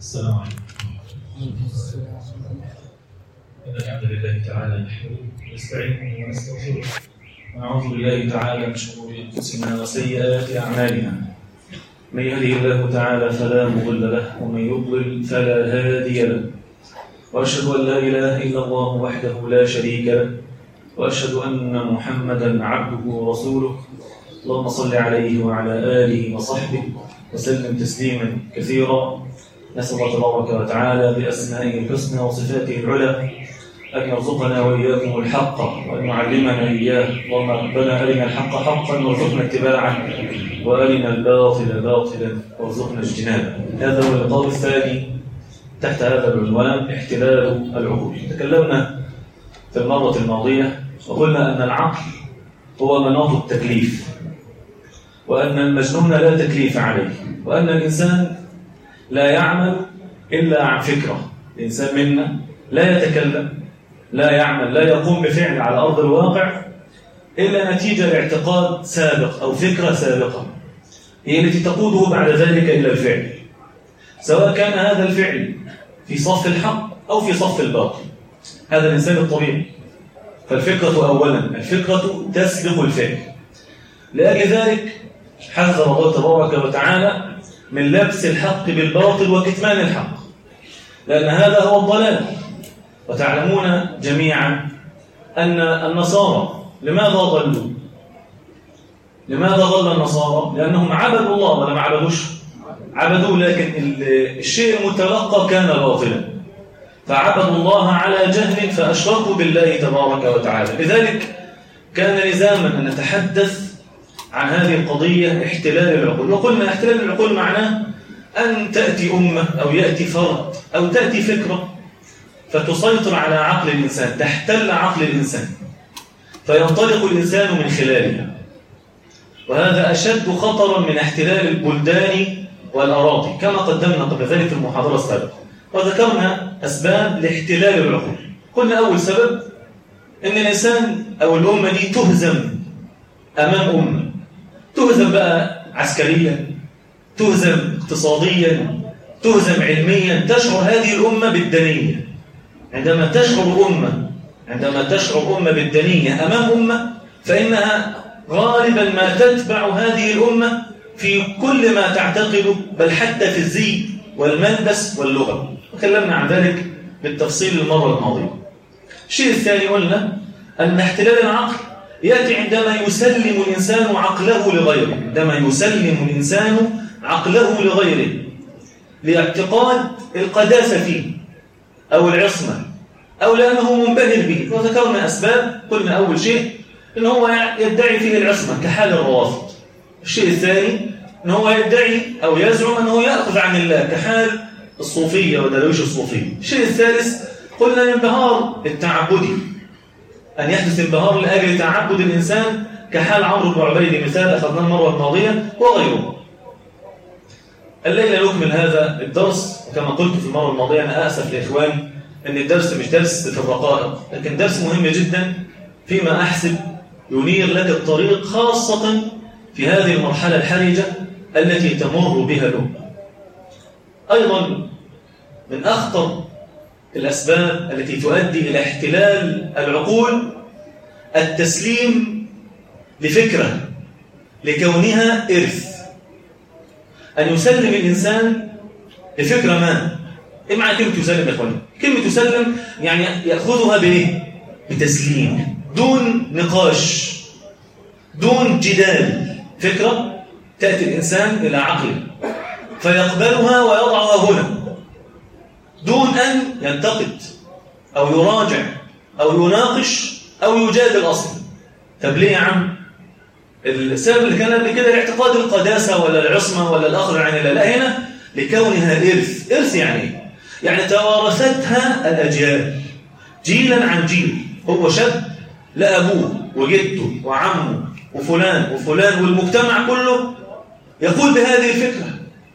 السلام عليكم إن الحمد لله تعالى نحمده ونستعينه ونستغفره ونعوذ بالله تعالى من شرور أنفسنا وسيئات أعمالنا من يهده الله تعالى فلا مضل له ومن يضلل فلا هادي له وأشهد أن لا إله إلا الله وحده لا شريك له وأشهد أن محمدا عبده ورسوله اللهم صل عليه وعلى آله وصحبه وسلم تسليما كثيرا نسأل الله تبارك وتعالى بأسمائه الحسنى وصفاته العلى أن يرزقنا وإياكم الحق وأن يعلمنا إياه اللهم ربنا أرنا الحق حقا وارزقنا اتباعه وأرنا الباطل باطلا وارزقنا اجتنابه هذا هو اللقاء الثاني تحت هذا العنوان احتلال العقول تكلمنا في المرة الماضية وقلنا أن العقل هو مناط التكليف وأن المجنون لا تكليف عليه وأن الإنسان لا يعمل إلا عن فكرة الإنسان منا لا يتكلم لا يعمل لا يقوم بفعل على أرض الواقع إلا نتيجة لاعتقاد سابق أو فكرة سابقة هي التي تقوده بعد ذلك إلى الفعل سواء كان هذا الفعل في صف الحق أو في صف الباطل هذا الإنسان الطبيعي فالفكرة أولا الفكرة تسبق الفعل لأجل ذلك حذر الله تبارك وتعالى من لبس الحق بالباطل وكتمان الحق لأن هذا هو الضلال وتعلمون جميعا أن النصارى لماذا ضلوا لماذا ضل النصارى لأنهم عبدوا الله ولا ما عبدوش عبدوه لكن الشيء المتلقى كان باطلا فعبدوا الله على جهل فأشركوا بالله تبارك وتعالى لذلك كان لزاما أن نتحدث عن هذه القضية احتلال العقول وقلنا احتلال العقول معناه أن تأتي أمة أو يأتي فرد أو تأتي فكرة فتسيطر على عقل الإنسان تحتل عقل الإنسان فينطلق الإنسان من خلالها وهذا أشد خطرا من احتلال البلدان والأراضي كما قدمنا قبل ذلك في المحاضرة السابقة وذكرنا أسباب لاحتلال العقول قلنا أول سبب أن الإنسان أو الأمة دي تهزم أمام أمة تهزم بقى عسكريا تهزم اقتصاديا تهزم علميا تشعر هذه الأمة بالدنية عندما تشعر أمة عندما تشعر أمة بالدنية أمام أمة فإنها غالبا ما تتبع هذه الأمة في كل ما تعتقد بل حتى في الزي والملبس واللغة وكلمنا عن ذلك بالتفصيل المرة الماضية الشيء الثاني قلنا أن احتلال العقل يأتي عندما يسلم الإنسان عقله لغيره عندما يسلم الإنسان عقله لغيره لاعتقاد القداسة فيه أو العصمة أو لأنه منبهر به وذكرنا أسباب قلنا أول شيء إن هو يدعي فيه العصمة كحال الروافض الشيء الثاني إن هو يدعي أو يزعم أنه يأخذ عن الله كحال الصوفية ودرويش الصوفية الشيء الثالث قلنا الانبهار التعبدي أن يحدث انبهار لأجل تعبد الإنسان كحال عمرو بن عبيد مثال أخذناه المرة الماضية وغيره الليلة نكمل هذا الدرس وكما قلت في المرة الماضية أنا أسف لإخواني أن الدرس مش درس في الرقائق لكن درس مهم جدا فيما أحسب ينير لك الطريق خاصة في هذه المرحلة الحرجة التي تمر بها الأمة أيضا من أخطر الأسباب التي تؤدي إلى احتلال العقول التسليم لفكرة لكونها إرث أن يسلم الإنسان لفكرة ما إيه معنى كلمة يسلم يا إخواني؟ كلمة يسلم يعني يأخذها بإيه؟ بتسليم دون نقاش دون جدال فكرة تأتي الإنسان إلى عقله فيقبلها ويضعها هنا دون أن ينتقد أو يراجع أو يناقش أو يجادل أصلا طب ليه يا عم السبب اللي كان قبل كده الاعتقاد القداسة ولا العصمة ولا الأخذ عن الله لا هنا لكونها إرث إرث يعني إيه؟ يعني توارثتها الأجيال جيلا عن جيل هو شاب لأبوه وجده وعمه وفلان وفلان والمجتمع كله يقول بهذه الفكرة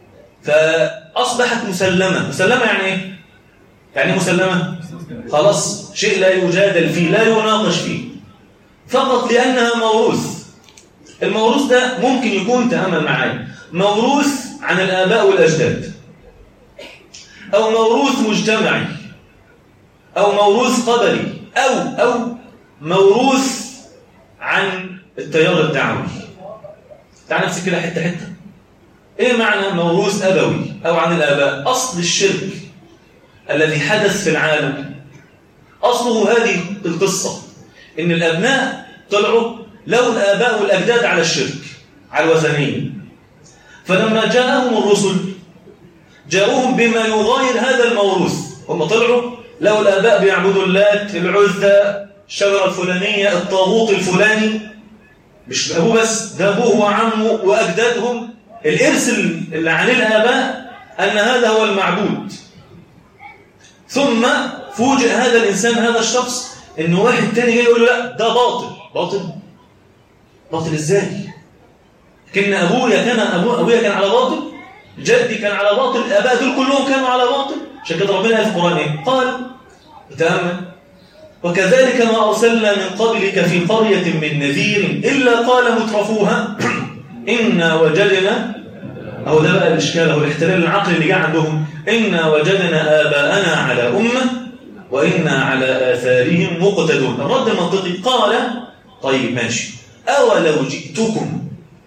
فأصبحت مسلمة مسلمة يعني إيه؟ يعني مسلمة خلاص شيء لا يجادل فيه لا يناقش فيه فقط لأنها موروث الموروث ده ممكن يكون تأمل معايا موروث عن الآباء والأجداد أو موروث مجتمعي أو موروث قبلي أو أو موروث عن التيار الدعوي تعال نمسك كده حتة حتة إيه معنى موروث أبوي أو عن الآباء أصل الشرك الذي حدث في العالم أصله هذه القصة إن الأبناء طلعوا لو الآباء والأجداد على الشرك على الوثنية فلما جاءهم الرسل جاءوهم بما يغاير هذا الموروث هم طلعوا لو الآباء بيعبدوا اللات العزة الشجرة الفلانية الطاغوت الفلاني مش أبوه بس ده أبوه وعمه وأجدادهم الإرث اللي عليه الآباء أن هذا هو المعبود ثم فوجئ هذا الإنسان هذا الشخص إن واحد تاني جاي يقول له لا ده باطل باطل باطل إزاي كان أبويا كان أبو أبويا كان على باطل جدي كان على باطل الآباء دول كلهم كانوا على باطل عشان كده ربنا في القرآن إيه؟ قال تأمل وكذلك ما أرسلنا من قبلك في قرية من نذير إلا قال مترفوها إنا وجدنا أو ده بقى الإشكال أو الاحتلال العقلي اللي جاء عندهم إنا وجدنا آباءنا على أمة وإنا على آثارهم مقتدون الرد المنطقي قال طيب ماشي أولو جئتكم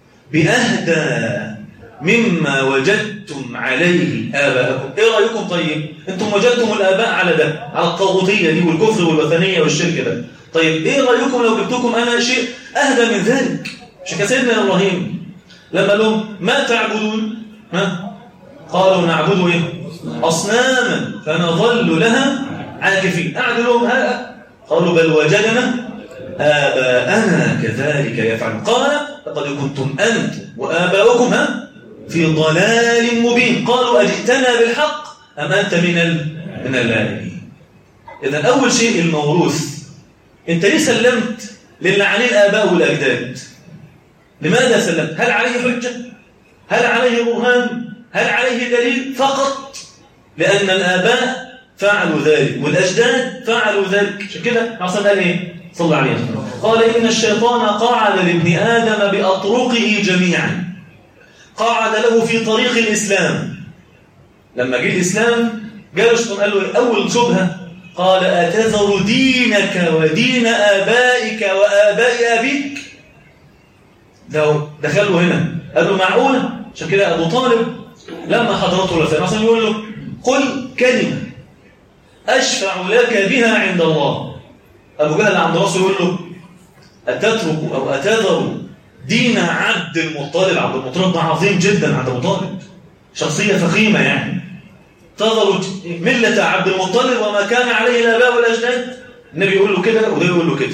بأهدى مما وجدتم عليه آباءكم إيه رأيكم طيب أنتم وجدتم الآباء على ده على الطاغوتية دي والكفر والوثنية والشرك ده طيب إيه رأيكم لو جبتكم أنا شيء أهدى من ذلك عشان سيدنا إبراهيم لما لهم ما تعبدون ها؟ قالوا نعبد إيه أصناما فنظل لها عاكفين قعدوا لهم ها قالوا بل وجدنا آباءنا كذلك يفعل قال لقد كنتم أنتم وآباؤكم ها في ضلال مبين قالوا أجئتنا بالحق أم أنت من ال... من اللاعبين إذا أول شيء الموروث أنت ليه سلمت للي عليه الآباء والأجداد لماذا سلمت هل عليه حجة هل عليه برهان هل عليه دليل فقط لأن الآباء فعلوا ذلك والأجداد فعلوا ذلك عشان كده عصام قال إيه صلى الله عليه وسلم قال إن الشيطان قعد لابن آدم بأطرقه جميعا قعد له في طريق الإسلام لما جه الإسلام جاء الشيطان قال له أول شبهة قال أتذر دينك ودين آبائك وآباء أبيك لو دخلوا هنا قال له معقولة عشان كده أبو طالب لما حضرته الوفاة مثلا يقول له قل كلمة أشفع لك بها عند الله أبو جهل عند راسه يقول له أتترك أو أتذر دين عبد المطلب عبد المطلب ده عظيم جدا عند أبو طالب شخصية فخيمة يعني تذر ملة عبد المطلب وما كان عليه الآباء والأجداد النبي يقول له كده وده يقول له كده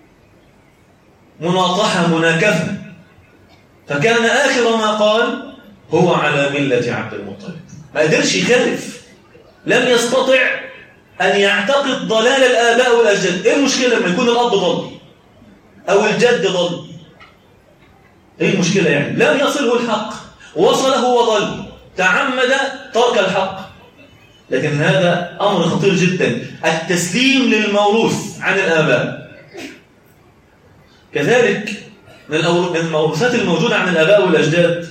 مناطحة مناكفة فكان آخر ما قال هو على ملة عبد المطلب ما قدرش يخالف لم يستطع أن يعتقد ضلال الآباء والأجداد إيه المشكلة لما يكون الأب ضل أو الجد ضل إيه المشكلة يعني لم يصله الحق وصله وضل تعمد ترك الحق لكن هذا أمر خطير جدا التسليم للموروث عن الآباء كذلك من الموروثات الموجودة عن الآباء والأجداد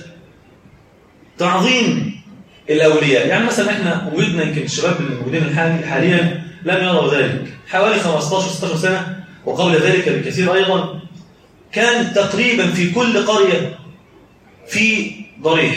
تعظيم الأولياء يعني مثلا احنا وجدنا يمكن الشباب اللي موجودين حاليا لم يروا ذلك حوالي 15-16 سنة وقبل ذلك بكثير أيضا كان تقريبا في كل قرية في ضريح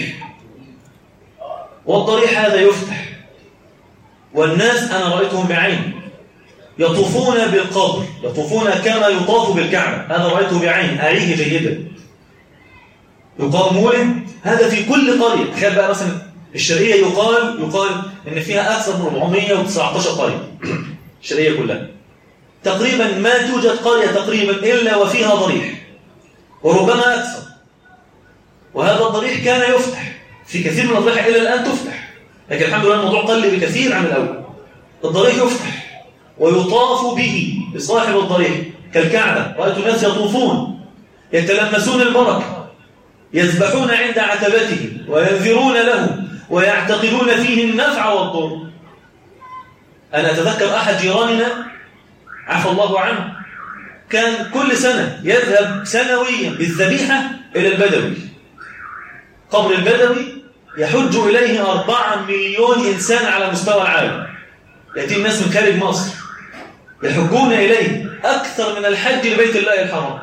والضريح هذا يفتح والناس أنا رأيتهم بعين يطوفون بالقبر يطوفون كما يطاف بالكعبة هذا رأيته بعين أعيه جيدا يقال مولد هذا في كل قرية تخيل بقى مثلا الشرقية يقال يقال إن فيها أكثر من 419 قرية الشرقية كلها تقريبا ما توجد قرية تقريبا إلا وفيها ضريح وربما أكثر وهذا الضريح كان يفتح في كثير من الضريح إلى الآن تفتح لكن الحمد لله الموضوع قل بكثير عن الأول الضريح يفتح ويطاف به بصاحب الضريح كالكعبة رأيت الناس يطوفون يتلمسون البركة يذبحون عند عتبته وينذرون له ويعتقدون فيه النفع والضر أنا أتذكر أحد جيراننا عفى الله عنه كان كل سنة يذهب سنويا بالذبيحة إلى البدوي قبر البدوي يحج إليه أربعة مليون إنسان على مستوى العالم يأتي الناس من خارج مصر يحجون إليه أكثر من الحج لبيت الله الحرام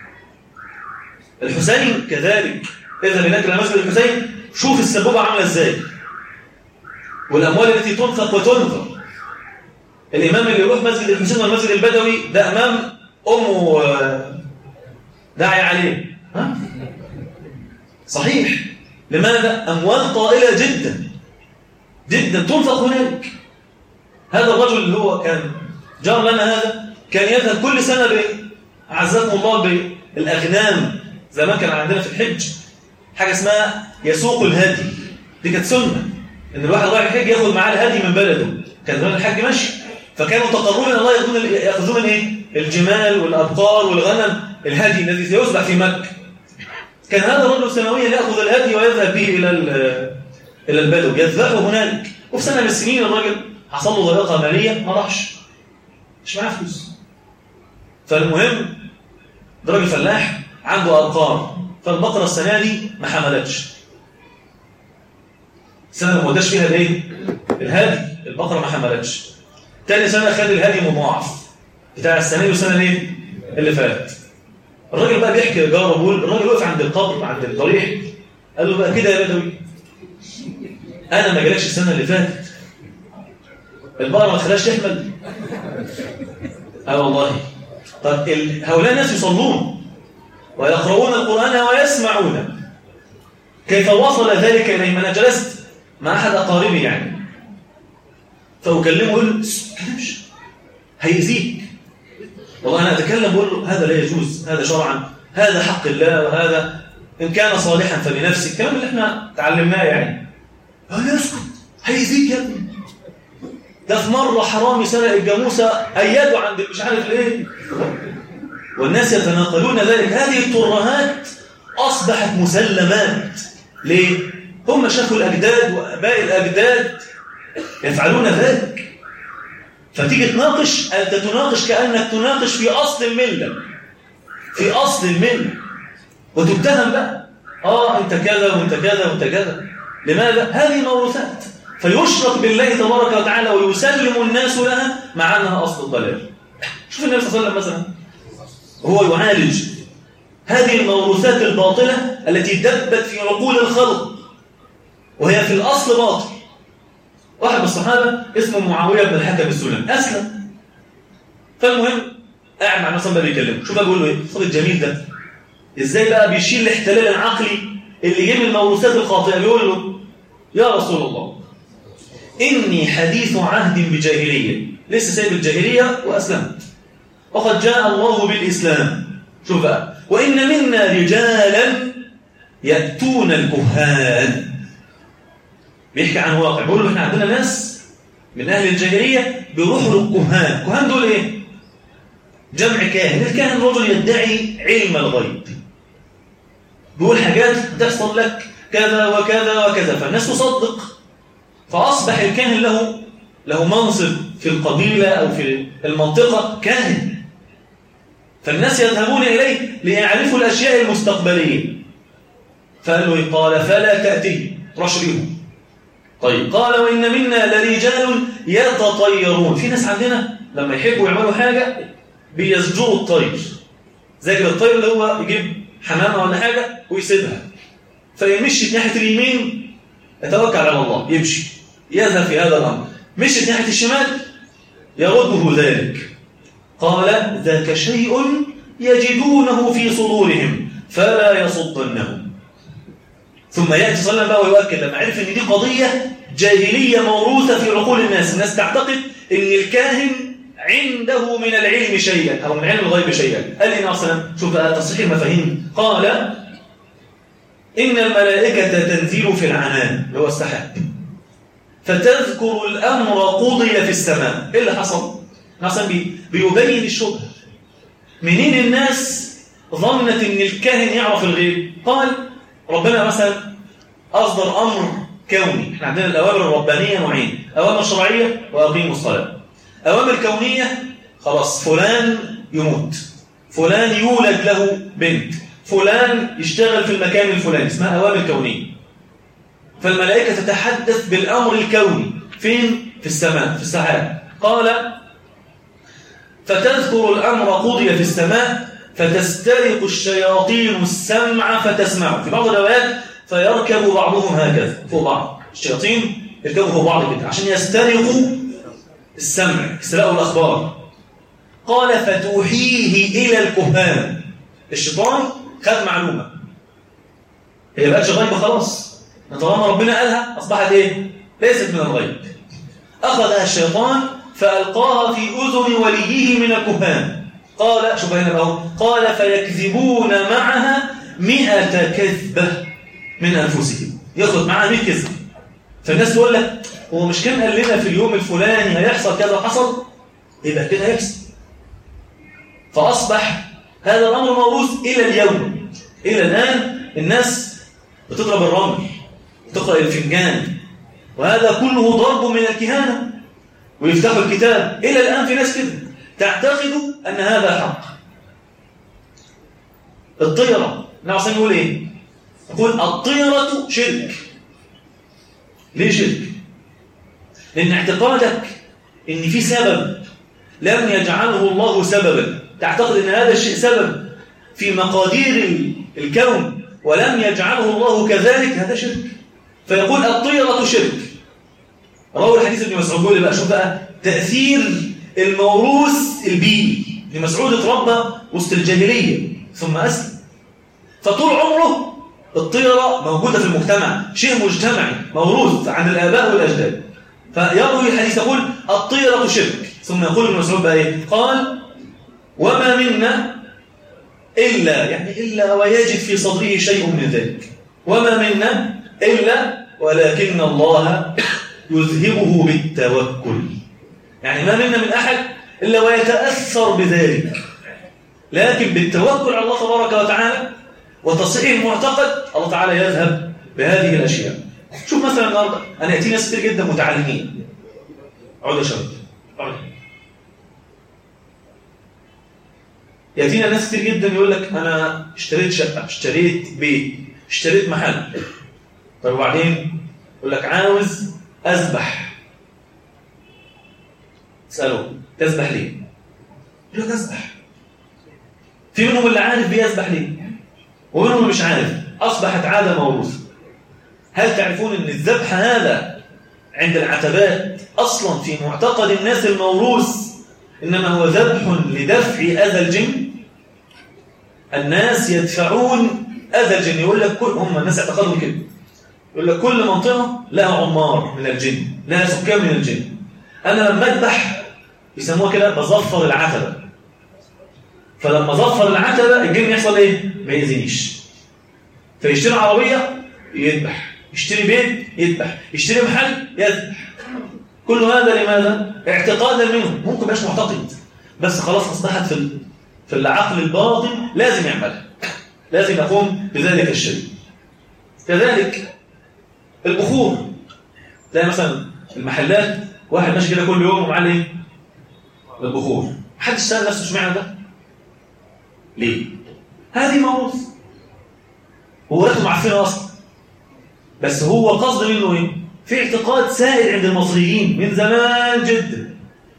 الحسين كذلك اذهب هناك إلى مسجد الحسين شوف السبوبة عاملة إزاي والأموال التي تنفق وتنفق الإمام اللي يروح مسجد الحسين والمسجد البدوي ده أمام أمه داعي عليه ها؟ صحيح لماذا؟ أموال طائلة جدا جدا تنفق هناك هذا الرجل اللي هو كان جار لنا هذا كان يذهب كل سنة أعزكم الله بالأغنام زمان كان عندنا في الحج حاجة اسمها يسوق الهدي دي كانت سنة إن الواحد رايح الحج ياخد معاه الهدي من بلده كان زمان الحج ماشي فكانوا تقربون الله ياخذون ياخذون ايه الجمال والابقار والغنم الهدي الذي سيذبح في مكه كان هذا الرجل سنويا ياخذ الهدي ويذهب به الى الى البدو يذبحه هنالك وفي سنه من السنين الراجل حصل له ضيقه ماليه ما راحش مش معاه فلوس فالمهم ده راجل فلاح عنده ابقار فالبقره السنه دي ما حملتش السنه ما وداش فيها الايه الهدي البقره ما حملتش تاني سنة خد الهدي مضاعف بتاع السنة دي والسنة دي اللي فاتت الراجل بقى بيحكي لجاره بيقول الراجل وقف عند القبر عند الضريح قال له بقى كده يا بدوي انا ما جالكش السنة اللي فاتت البقرة ما خلاش تحمل اه والله طب هؤلاء الناس يصلون ويقرؤون القرآن ويسمعون كيف وصل ذلك إليهم أنا جلست مع أحد أقاربي يعني فأكلمه أقول له تكلمش هيأذيك والله أنا أتكلم بقول له هذا لا يجوز هذا شرعا هذا حق الله وهذا إن كان صالحا فلنفسه الكلام اللي احنا تعلمناه يعني قال اسكت هيأذيك يا ابني ده في مرة حرامي سرق الجاموسة أيده عند مش عارف ايه والناس يتناقلون ذلك هذه الترهات أصبحت مسلمات ليه؟ هم شافوا الأجداد وأباء الأجداد يفعلون ذلك فتيجي تناقش أنت تناقش كأنك تناقش في أصل الملة في أصل الملة وتتهم بقى آه أنت كذا وأنت كذا وأنت كذا لماذا؟ هذه موروثات فيشرك بالله تبارك وتعالى ويسلم الناس لها مع أنها أصل الضلال شوف النبي صلى الله عليه وسلم مثلا هو يعالج هذه الموروثات الباطلة التي دبت في عقول الخلق وهي في الأصل باطل واحد من الصحابة اسمه معاوية بن الحكم السلمي أسلم فالمهم قاعد مع مثلا بيكلمه شوف بقى بيقول له ايه الصوت الجميل ده ازاي بقى بيشيل الاحتلال العقلي اللي جه من الموروثات الخاطئه بيقول له يا رسول الله اني حديث عهد بجاهليه لسه سايب الجاهليه واسلمت وقد جاء الله بالاسلام شوف بقى وان منا رجالا ياتون الكهان بيحكي عن واقع بيقول له احنا عندنا ناس من اهل الجاهليه بيروحوا للكهان الكهان دول ايه جمع كاهن الكاهن رجل يدعي علم الغيب بيقول حاجات تحصل لك كذا وكذا وكذا فالناس تصدق فأصبح الكاهن له له منصب في القبيلة أو في المنطقة كاهن فالناس يذهبون إليه ليعرفوا الأشياء المستقبلية فقال له قال فلا تأتيه رشريه طيب قال وإن منا لرجال يتطيرون في ناس عندنا لما يحبوا يعملوا حاجة بيسجروا الطير زي كده الطير اللي هو يجيب حمامة ولا حاجة ويسيبها فيمشي ناحية اليمين يتوكل على الله يمشي يذهب في هذا الأمر مشي ناحية الشمال يرده ذلك قال ذاك شيء يجدونه في صدورهم فلا يصدنهم ثم يأتي صلى الله عليه وسلم ويؤكد لما عرف ان دي قضية جاهلية موروثة في عقول الناس الناس تعتقد ان الكاهن عنده من العلم شيئا أو من علم الغيب شيئا قال لي أصلا شوف تصحيح المفاهيم قال إن الملائكة تنزل في العنان اللي هو السحاب فتذكر الأمر قضي في السماء إيه اللي حصل؟ مثلا بي بيبين الشبهة منين الناس ظنت إن الكاهن يعرف الغيب قال ربنا مثلا أصدر أمر كوني احنا عندنا الأوامر الربانية نوعين أوامر شرعية وأقيموا الصلاة أوامر كونية خلاص فلان يموت فلان يولد له بنت فلان يشتغل في المكان الفلاني اسمها أوامر كونية فالملائكة تتحدث بالأمر الكوني فين؟ في السماء في السحاب قال فتذكر الأمر قضي في السماء فتسترق الشياطين السمع فتسمع في بعض الروايات فيركب بعضهم هكذا فوق بعض الشياطين يركبوا فوق بعض كده عشان يسترقوا السمع يسترقوا الأخبار قال فتوحيه إلى الكهان الشيطان خد معلومة هي بقتش غيب خلاص طالما ربنا قالها أصبحت إيه؟ ليست من الغيب أخذها الشيطان فألقاها في أذن وليه من الكهان قال شوف هنا بقى قال فيكذبون معها مئة كذبة من أنفسهم ياخد معها 100 كذب فالناس تقول لك هو مش كان قال لنا في اليوم الفلاني هيحصل كذا حصل يبقى كده هيحصل فأصبح هذا الأمر موروث إلى اليوم إلى الآن الناس بتضرب الرمل بتقرأ الفنجان وهذا كله ضرب من الكهانة ويفتحوا الكتاب إلى الآن في ناس كده تعتقد أن هذا حق الطيرة نعم صلى يقول إيه يقول الطيرة شرك ليه شرك لأن اعتقادك أن في سبب لم يجعله الله سببا تعتقد أن هذا الشيء سبب في مقادير الكون ولم يجعله الله كذلك هذا شرك فيقول الطيرة شرك روى الحديث ابن مسعود بيقول بقى شوف بقى تأثير الموروث البيئي ابن مسعود اتربى وسط الجاهلية ثم أسلم فطول عمره الطيرة موجودة في المجتمع شيء مجتمعي موروث عن الآباء والأجداد فيروي الحديث يقول الطيرة شرك ثم يقول ابن مسعود بقى ايه قال وما منا إلا يعني إلا ويجد في صدره شيء من ذلك وما منا إلا ولكن الله يذهبه بالتوكل يعني ما منا من أحد إلا ويتأثر بذلك لكن بالتوكل على الله تبارك وتعالى وتصحيح المعتقد الله تعالى يذهب بهذه الأشياء شوف مثلا النهارده أنا يأتي ناس كتير جدا متعلمين اقعدوا يا شباب اقعدوا يأتينا ناس كتير جدا يقول لك أنا اشتريت شقة اشتريت بيت اشتريت محل طيب وبعدين يقول لك عاوز أذبح تسأله تذبح ليه؟ يقول لك أذبح في منهم اللي عارف بيذبح ليه ومنهم اللي مش عارف أصبحت عادة موروثة هل تعرفون أن الذبح هذا عند العتبات أصلا في معتقد الناس الموروث إنما هو ذبح لدفع أذى الجن الناس يدفعون أذى الجن يقول لك كل هم الناس اعتقدوا كده يقول لك كل منطقة لها عمار من الجن لها سكان من الجن أنا لما أذبح يسموها كده بظفر العتبة فلما ظفر العتبة الجن يحصل إيه؟ ما يأذينيش فيشتري عربية يذبح يشتري بيت يذبح يشتري محل يذبح كل هذا لماذا؟ اعتقادا منه ممكن مش معتقد بس خلاص اصبحت في في العقل الباطن لازم يعملها لازم يقوم بذلك الشيء كذلك البخور تلاقي مثلا المحلات واحد ماشي كده كل يوم ومعاه ايه؟ البخور محدش سأل نفسه اشمعنى ده؟ ليه؟ هذه موروث هو رقم عارفينها اصلا بس هو قصد منه ايه؟ في اعتقاد سائد عند المصريين من زمان جدا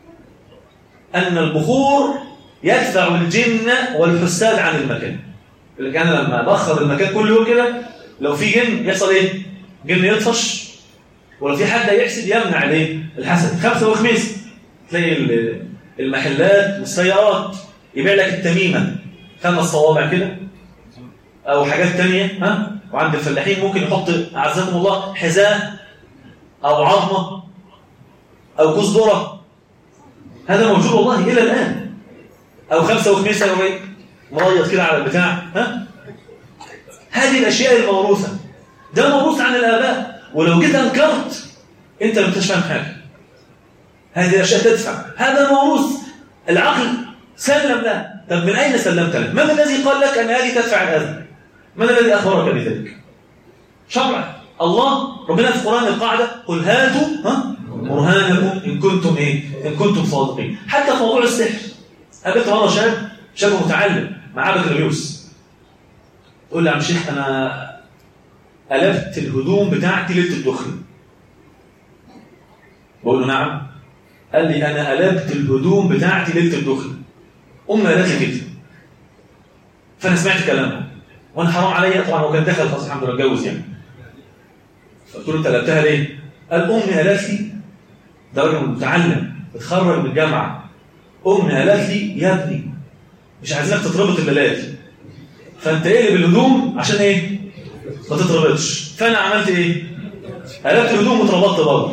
أن البخور يدفع الجن والحساد عن المكان اللي كان لما بخر المكان كل يوم كده لو في جن يحصل ايه؟ جن يطفش ولو في حد يحسد يمنع الايه؟ الحسد خمسة وخميس تلاقي المحلات والسيارات يبيع لك التميمة خمس صوابع كده أو حاجات تانية ها وعند الفلاحين ممكن يحط أعزكم الله حذاء أو عظمة أو كوز ذرة هذا موجود والله إلى الآن أو خمسة وخميسة يومين مريض كده على البتاع ها هذه الأشياء الموروثة ده موروث عن الآباء ولو جيت أنكرت أنت لم تفهم حاجة هذه الأشياء تدفع هذا موروث العقل سلم له طب من أين سلمت له؟ من الذي قال لك أن هذه تدفع الأذى؟ من الذي أخبرك بذلك؟ شرع الله ربنا في القرآن القاعدة قل هاتوا ها برهانكم إن كنتم إيه؟ إن كنتم صادقين حتى في موضوع السحر قابلت مرة شاب شاب متعلم معاه بكالوريوس تقول لي يا عم شيخ أنا قلبت الهدوم بتاعتي ليله الدخل بقول له نعم قال لي انا قلبت الهدوم بتاعتي ليله الدخل امي قالت لي كده فانا سمعت كلامها وانا حرام عليا طبعا هو كان دخل خلاص الحمد لله اتجوز يعني قلت له انت قلبتها ليه؟ قال امي قالت لي ده راجل متعلم اتخرج من الجامعه امي قالت لي يا ابني مش عايزينك تتربط الليله دي فانت اقلب الهدوم عشان ايه؟ ما تتربطش فانا عملت ايه؟ قلبت الهدوم واتربطت برضه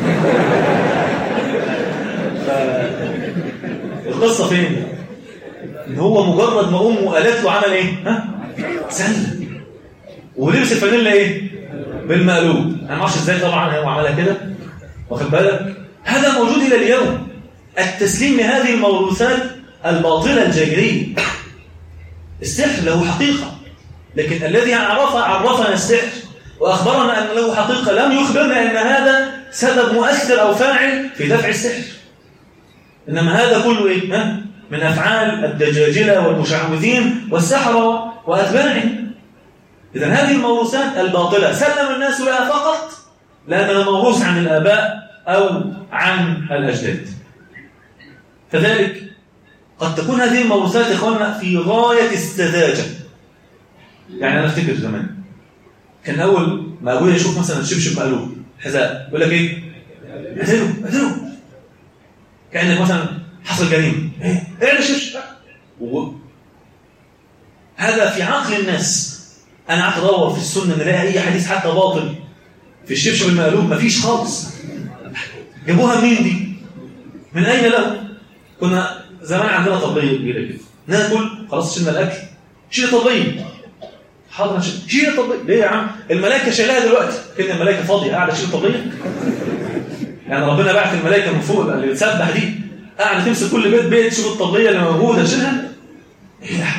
القصه فين؟ ان هو مجرد ما امه قالت له عمل ايه؟ ها؟ سلم ولبس الفانيلا ايه؟ بالمقلوب انا ما اعرفش ازاي طبعا هو عملها كده واخد بالك؟ هذا موجود الى اليوم التسليم لهذه الموروثات الباطله الجاهليه السحر له حقيقه لكن الذي عرف عرفنا السحر واخبرنا ان له حقيقه لم يخبرنا ان هذا سبب مؤثر او فاعل في دفع السحر انما هذا كله ايه؟ ها؟ من افعال الدجاجله والمشعوذين والسحره واتباعهم اذا هذه الموروثات الباطله سلم الناس لها فقط لانها موروث عن الاباء او عن الاجداد كذلك قد تكون هذه الموروثات اخواننا في غايه السذاجه يعني انا افتكر زمان كان اول ما ابويا يشوف مثلا الشبشب مقلوب حذاء يقول لك ايه اقتله اقتله كانك مثلا حصل جريمه ايه ايه الشبشب و... هذا في عقل الناس انا قعدت ادور في السنه نلاقي اي حديث حتى باطل في الشبشب المقلوب مفيش خالص جابوها منين دي من اين له كنا زمان عندنا طبليه كبيره كده ناكل خلاص شلنا الاكل شيل طبليه حاضر شيل شيل الطبليه ليه يا عم الملائكه شايلها دلوقتي كده الملائكه فاضيه قاعده تشيل طبليه يعني ربنا بعت الملائكه من فوق اللي بتسبح دي قاعده تمسك كل بيت بيت تشوف الطبليه اللي موجوده تشيلها ايه ده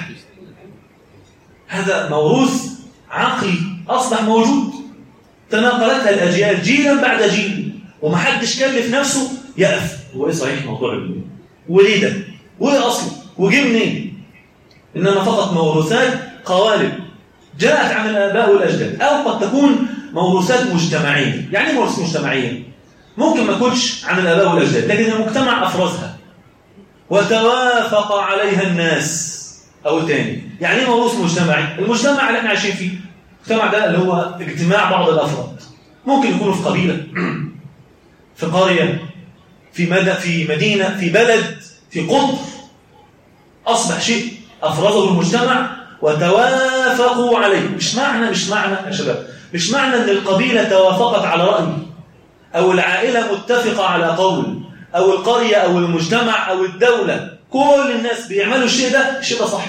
هذا موروث عقلي اصبح موجود تناقلتها الاجيال جيلا بعد جيل ومحدش كلف نفسه يقف هو ايه صحيح موضوع الدنيا وليه ده وايه اصله وجه منين انما فقط موروثات قوالب جاءت عن الاباء والاجداد او قد تكون موروثات مجتمعيه يعني ايه موروثات مجتمعيه ممكن ما تكونش عن الاباء والاجداد لكن المجتمع افرزها وتوافق عليها الناس او تاني يعني ايه موروث مجتمعي المجتمع اللي احنا عايشين فيه المجتمع ده اللي هو اجتماع بعض الافراد ممكن يكونوا في قبيله في قريه في مدى في مدينه في بلد في قطر اصبح شيء افرزه المجتمع وتوافقوا عليه مش معنى مش معنى يا شباب مش معنى ان القبيله توافقت على راي او العائله متفقه على قول او القريه او المجتمع او الدوله كل الناس بيعملوا الشيء ده الشيء ده صح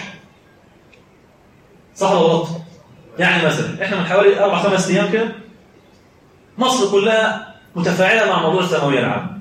صح ولا غلط يعني مثلا احنا من حوالي اربع خمس ايام كده مصر كلها متفاعله مع موضوع الثانويه العامه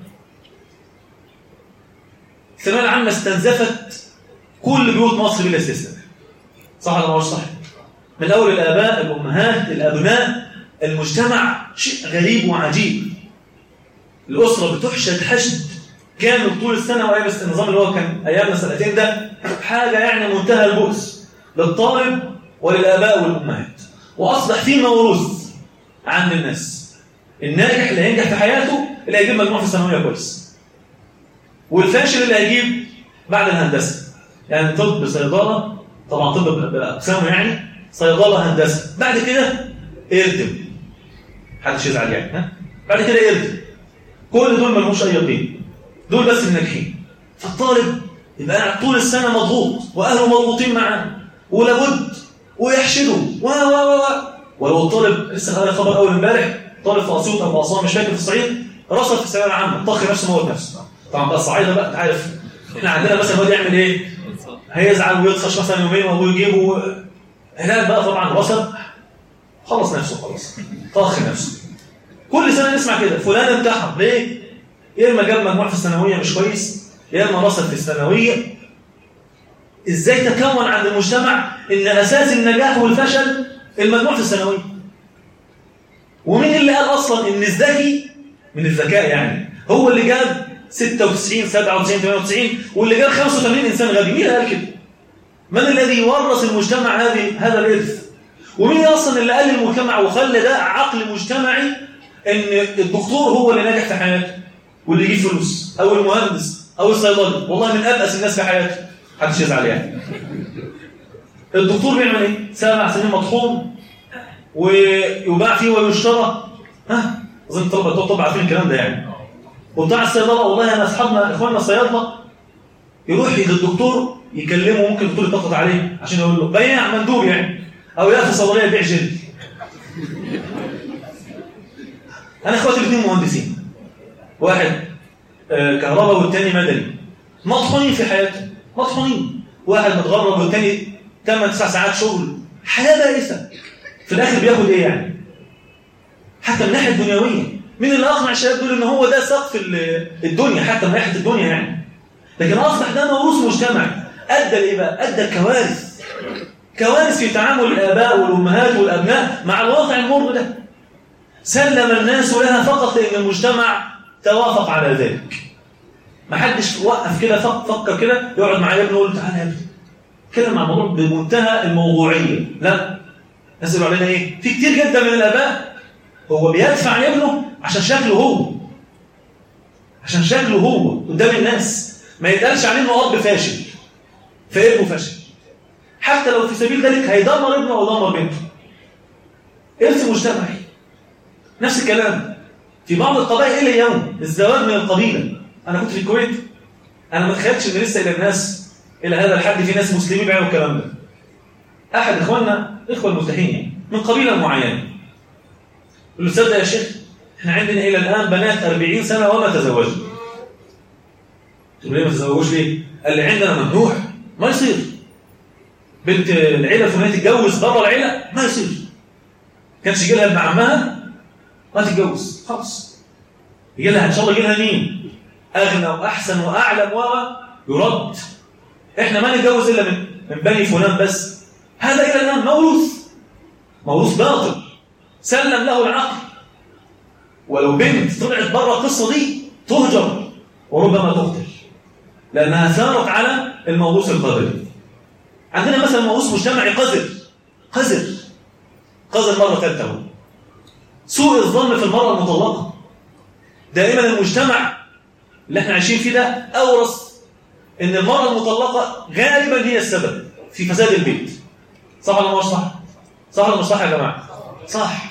الثانويه العامه استنزفت كل بيوت مصر بلا استثناء صح ولا مش صح من اول الاباء الامهات الابناء المجتمع شيء غريب وعجيب الاسره بتحشد حشد كامل طول السنه وايام النظام اللي هو كان ايامنا سنتين ده حاجه يعني منتهى البؤس للطالب وللاباء والامهات واصبح في موروث عند الناس الناجح اللي هينجح في حياته اللي هيجيب مجموع في الثانويه كويس والفاشل اللي هيجيب بعد الهندسه يعني طب صيدله طبعا طب باقسامه يعني صيدله هندسه بعد كده اردم محدش يزعل يعني ها بعد كده اردم كل دول ما لهمش اي قيمه دول بس الناجحين فالطالب يبقى قاعد طول السنه مضغوط واهله مضغوطين معاه ولابد ويحشدوا و و و ولو الطالب لسه خلال خبر اول امبارح طالب في اسيوط او في اسوان مش فاكر في الصعيد رسب في الثانويه العامه طخ نفسه موت نفسه طبعا بقى الصعايده بقى انت عارف احنا عندنا مثلا هو يعمل ايه؟ هيزعل ويطفش مثلا يومين وابوه يجيبه هناك بقى طبعا رسب خلص نفسه خلاص طخ نفسه كل سنه نسمع كده فلان انتحر ليه؟ يا اما جاب مجموع في الثانويه مش كويس يا اما رسب في الثانويه ازاي تكون عند المجتمع ان اساس النجاح والفشل المجموع في الثانويه ومين اللي قال اصلا ان الذكي من الذكاء يعني هو اللي جاب 96 97 98 واللي جاب 85 انسان غبي مين اللي قال كده من الذي ورث المجتمع هذه هذا الارث ومين اصلا اللي قال المجتمع وخلى ده عقل مجتمعي ان الدكتور هو اللي ناجح في حياته واللي يجيب فلوس او المهندس او الصيدلي والله من ابأس الناس في حياته محدش يزعل يعني الدكتور بيعمل ايه سبع سنين مطحون ويباع فيه ويشترى ها اظن طب طب عارفين الكلام ده يعني وبتاع الصيدله والله انا اصحابنا اخواننا الصيادله يروح للدكتور يكلمه ممكن الدكتور يتقط عليه عشان يقول له بيع مندوب يعني او ياخد صيدليه يبيع جلد انا اخواتي الاثنين مهندسين واحد آه، كهرباء والتاني مدني مطحونين في حياتهم مطحونين واحد متغرب والتاني 8 9 ساعات شغل حياه بائسه في الاخر بياخد ايه يعني حتى من الناحيه الدنيويه مين اللي اقنع الشباب دول ان هو ده سقف ال- الدنيا حتى من ناحيه الدنيا يعني لكن اصبح ده موروث مجتمعي ادى لايه بقى ادى الكوارث كوارث في تعامل الاباء والامهات والابناء مع الواقع المر ده سلم الناس لها فقط لان المجتمع توافق على ذلك ما حدش وقف كده فك- فكر كده يقعد مع ابنه يقول له تعالى يا ابني اتكلم عن الموضوع بمنتهى الموضوعيه لا نزلوا علينا ايه في كتير جدا من الاباء هو بيدفع لابنه عشان شكله هو عشان شكله هو قدام الناس ما يتقالش عليه انه اب فاشل فابنه فاشل حتى لو في سبيل ذلك هيدمر ابنه او يدمر بنته ارث مجتمعي نفس الكلام في بعض القبائل الى اليوم الزواج من القبيله انا كنت في الكويت انا ما تخيلتش ان لسه الى الناس الى هذا الحد في ناس مسلمين بيعملوا الكلام ده احد اخواننا اخوه المفتاحين يعني من قبيله معينه يقول له تصدق يا شيخ احنا عندنا الى الان بنات 40 سنه وما تزوجوا قلت له ليه ما تزوجوش ليه؟ قال لي عندنا ممنوع ما يصير بنت العيله الفلانيه تتجوز بره العيله ما يصير كانش يجي لها ابن عمها ما تتجوز خلاص يجي لها ان شاء الله يجي لها مين؟ اغنى واحسن واعلم و يرد احنا ما نتجوز الا من من بني فلان بس هذا الى الان موروث موروث باطل سلم له العقل ولو بنت طلعت بره القصه دي تهجر وربما تقتل لانها ثارت على الموروث القبلي عندنا مثلا موروث مجتمعي قذر قذر قذر مره ثالثه اهو سوء الظن في المراه المطلقه دائما المجتمع اللي احنا عايشين فيه ده اورث ان المراه المطلقه غالبا هي السبب في فساد البيت صح ولا مش صح صح ولا مش صح يا جماعه صح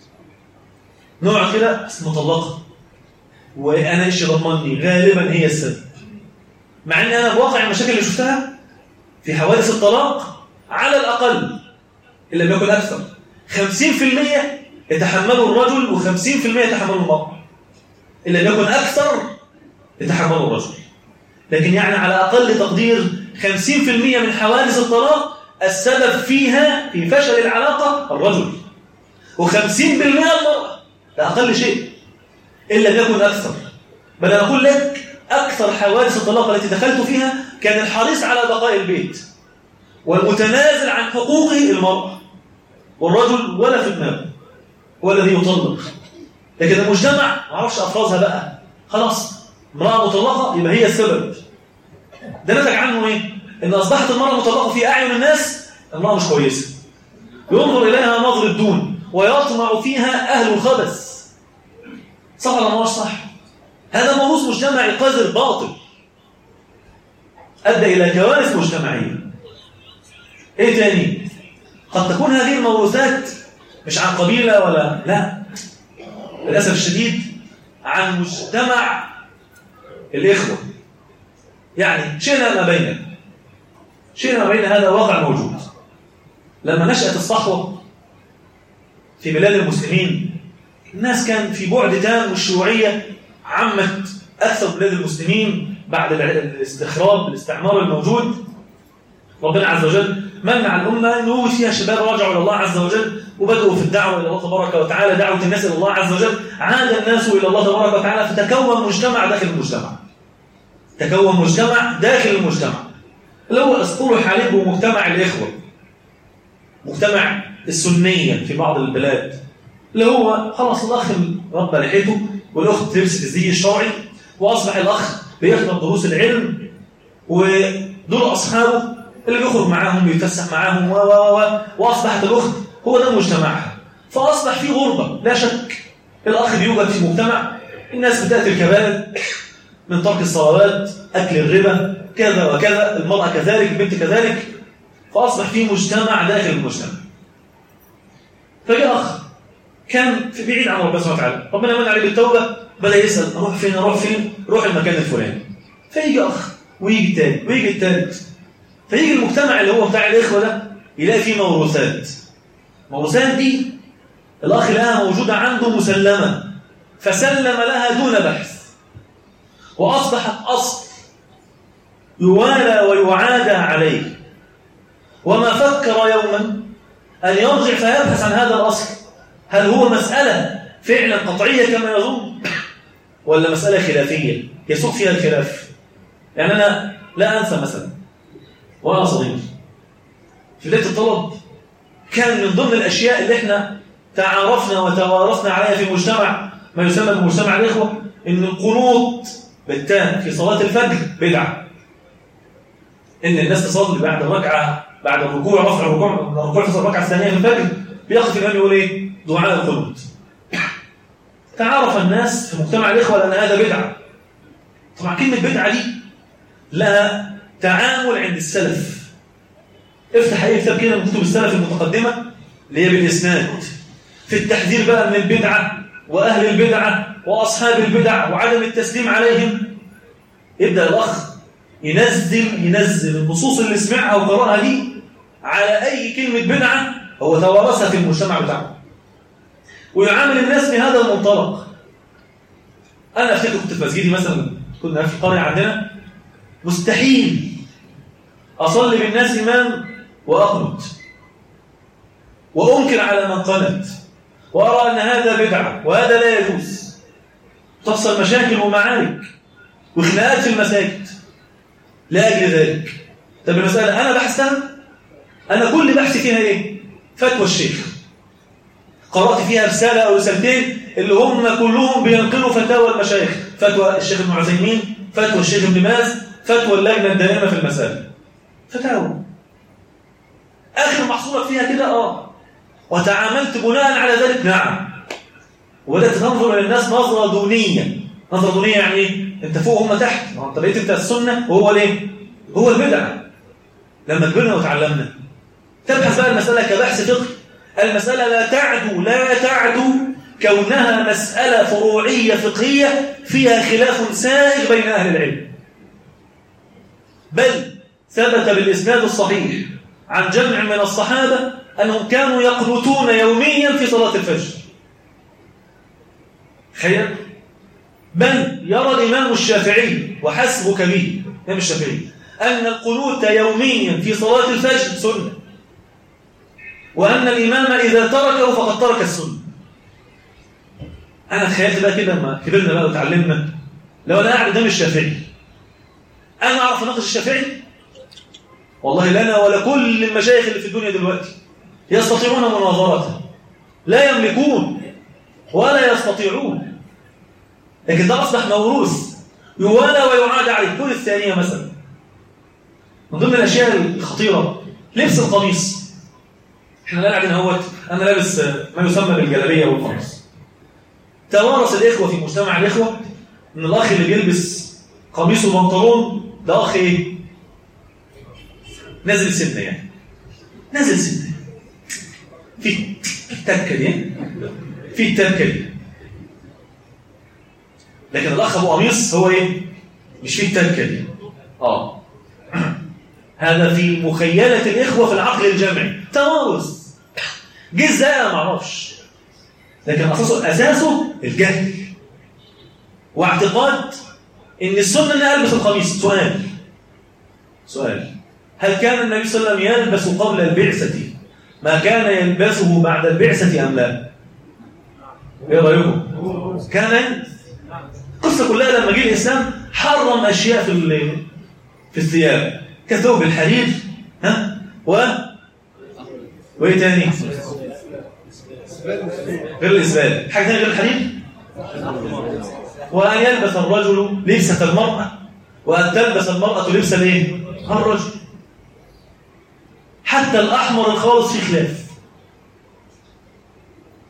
نوع كده بس مطلقه وانا ايش ضمني غالبا هي السبب مع ان انا بواقع المشاكل اللي شفتها في حوادث الطلاق على الاقل ان لم يكن اكثر 50% يتحمله الرجل و50% يتحمله المراه ان لم يكن اكثر يتحمله الرجل لكن يعني على اقل تقدير 50% من حوادث الطلاق السبب فيها في فشل العلاقه الرجل و50% المراه ده اقل شيء ان لم يكن اكثر بل انا اقول لك اكثر حوادث الطلاق التي دخلت فيها كان الحريص على بقاء البيت والمتنازل عن حقوقه المراه والرجل ولا في دماغه هو الذي يطلق لكن المجتمع ما اعرفش افرازها بقى خلاص امراه مطلقه يبقى هي السبب ده نتج عنه ايه ان اصبحت المراه المطلقه في اعين الناس امراه مش كويسه ينظر اليها نظر الدون ويطمع فيها اهل الخبث صح ولا مش صح هذا موروث مجتمعي قذر باطل ادى الى كوارث مجتمعيه ايه تاني قد تكون هذه الموروثات مش عن قبيله ولا لا للاسف الشديد عن مجتمع الاخوه يعني شئنا ما بيننا شئنا ما بين هذا واقع موجود لما نشأت الصحوة في بلاد المسلمين الناس كان في بعد تام والشيوعية عمت أكثر بلاد المسلمين بعد الاستخراب الاستعمار الموجود ربنا عز وجل من على الأمة أنه فيها شباب راجعوا إلى الله عز وجل وبدأوا في الدعوة إلى الله تبارك وتعالى دعوة الناس إلى الله عز وجل عاد الناس إلى الله تبارك وتعالى فتكون مجتمع داخل المجتمع تكون مجتمع داخل المجتمع اللي هو اصطلح عليه بمجتمع الإخوة مجتمع السنية في بعض البلاد اللي هو خلاص الأخ ربى لحيته والأخت تمسك الزي الشرعي وأصبح الأخ بيحضر دروس العلم ودول أصحابه اللي بيخرج معاهم بيتفسح معاهم و و و وأصبحت الأخت هو ده مجتمعها فأصبح في غربة لا شك الأخ بيوجد في مجتمع الناس بتأتي الكبائر من ترك الصلوات أكل الربا كذا وكذا المرأة كذلك البنت كذلك فأصبح في مجتمع داخل المجتمع فجاء أخ كان في بعيد عن ربنا سبحانه وتعالى ربنا من عليه بالتوبة بدأ يسأل أروح فين أروح فين روح المكان الفلاني فيجي أخ ويجي التاني ويجي التالت فيجي المجتمع اللي هو بتاع الإخوة ده يلاقي فيه موروثات موروثات دي الأخ لقاها موجودة عنده مسلمة فسلم لها دون بحث وأصبحت أصل يوالى ويعادى عليه وما فكر يوما أن يرجع فيبحث عن هذا الأصل هل هو مسألة فعلا قطعية كما يظن ولا مسألة خلافية يسوق فيها الخلاف يعني أنا لا أنسى مثلا وأنا صغير في بداية الطلب كان من ضمن الأشياء اللي احنا تعارفنا وتوارثنا عليها في مجتمع ما يسمى بمجتمع الإخوة إن القنوط بالتام في صلاة الفجر بدعة إن الناس تصلي بعد الركعة بعد الركوع رفع الركوع الركوع في الركعة الثانية في الفجر بيقف الإمام يقول إيه؟ دعاء القنوط تعارف الناس في مجتمع الإخوة لأن هذا بدعة طبعا كلمة بدعة دي لها تعامل عند السلف افتح أي كتاب كده من كتب السلف المتقدمة اللي هي بالإسناد في التحذير بقى من البدعة وأهل البدعة وأصحاب البدع وعدم التسليم عليهم يبدأ الأخ ينزل ينزل النصوص اللي سمعها وقرأها دي على أي كلمة بدعة هو توارثها في المجتمع بتاعه ويعامل الناس بهذا المنطلق أنا أفتكر كنت في مسجدي مثلا كنا في القرية عندنا مستحيل أصلي بالناس إمام وأقنط وأنكر على من قنت وأرى أن هذا بدعة وهذا لا يجوز تحصل مشاكل ومعارك وخناقات في المساجد لأجل ذلك طب المسألة أنا بحثها أنا كل بحثي فيها إيه؟ فتوى الشيخ قرأت فيها رسالة أو رسالتين اللي هم كلهم بينقلوا فتاوى المشايخ فتوى الشيخ ابن عثيمين فتوى الشيخ ابن باز فتوى اللجنة الدائمة في المسائل فتاوى آخر محصولك فيها كده آه وتعاملت بناء على ذلك نعم وبدأت تنظر للناس نظرة دونية نظرة دونية يعني ايه؟ انت فوق هم تحت ما انت بقيت انت السنة وهو ليه هو البدعة لما كبرنا وتعلمنا تبحث بقى المسألة كبحث فقه المسألة لا تعدو لا تعدو كونها مسألة فروعية فقهية فيها خلاف سائغ بين أهل العلم بل ثبت بالإسناد الصحيح عن جمع من الصحابة أنهم كانوا يقنطون يوميا في صلاة الفجر خير بل يرى الإمام الشافعي وحسبك به الإمام الشافعي أن القنوت يوميا في صلاة الفجر سنة وأن الإمام إذا تركه فقد ترك السنة أنا تخيلت بقى كده لما كبرنا بقى وتعلمنا لو أنا قاعد قدام الشافعي أنا أعرف أناقش الشافعي والله لنا ولا كل المشايخ اللي في الدنيا دلوقتي يستطيعون مناظرته لا يملكون ولا يستطيعون لكن ده أصبح موروث يوالى ويعاد عليه كل الثانية مثلا من ضمن الأشياء الخطيرة لبس القميص احنا لا قاعدين اهوت انا لابس ما يسمى بالجلابيه والقميص توارث الاخوه في مجتمع الاخوه ان الاخ اللي بيلبس قميص وبنطلون ده اخ ايه نازل سنه يعني نازل سنه في التكه دي في التكه دي لكن الاخ ابو قميص هو ايه مش في التكه دي اه هذا في مخيله الاخوه في العقل الجمعي توارث جه ازاي انا ما اعرفش لكن اساسه اساسه الجهل واعتقاد ان السنه ان البس القميص سؤال سؤال هل كان النبي صلى الله عليه وسلم يلبس قبل البعثه ما كان يلبسه بعد البعثه ام لا ايه رايكم كان القصه كلها لما جه الاسلام حرم اشياء في في الثياب كثوب الحرير ها و وايه تاني غير الإسبال حاجة ثانية غير الحرير وأن يلبس الرجل لبسة المرأة وأن تلبس المرأة لبسة الايه؟ الرجل حتى الأحمر الخالص في خلاف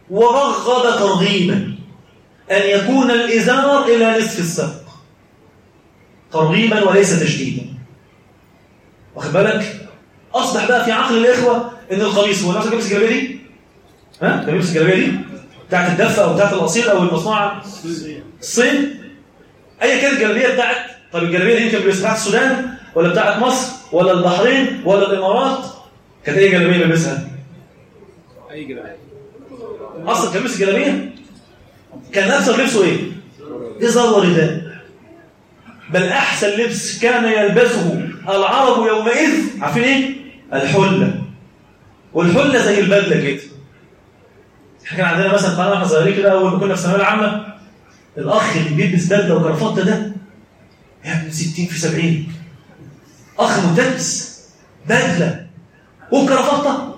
ورغب ترغيبا أن يكون الإزار إلى نصف الساق ترغيبا وليس تشديدا واخد بالك أصبح بقى في عقل الإخوة إن القميص هو نفس القميص الجلابية دي ها القميص الجلابية دي بتاعت الدفة أو بتاعت الأصيل أو المصنوعة الصين أي كانت الجلابية بتاعت طب الجلابية دي يمكن بتاعت السودان ولا بتاعت مصر ولا البحرين ولا الإمارات كانت أي جلابية لابسها اي جلابيه اصلا كان لابس جلابيه كان اكثر لبسه ايه ازار ورداء بل احسن لبس كان يلبسه العرب يومئذ عارفين ايه الحله والحله زي البدله كده احنا كان عندنا مثلا قناه واحنا صغيرين كده اول ما كنا في الثانويه العامه الاخ اللي بيلبس بدله وكرافته ده يعني 60 في 70 اخ مدرس بدله وكرافته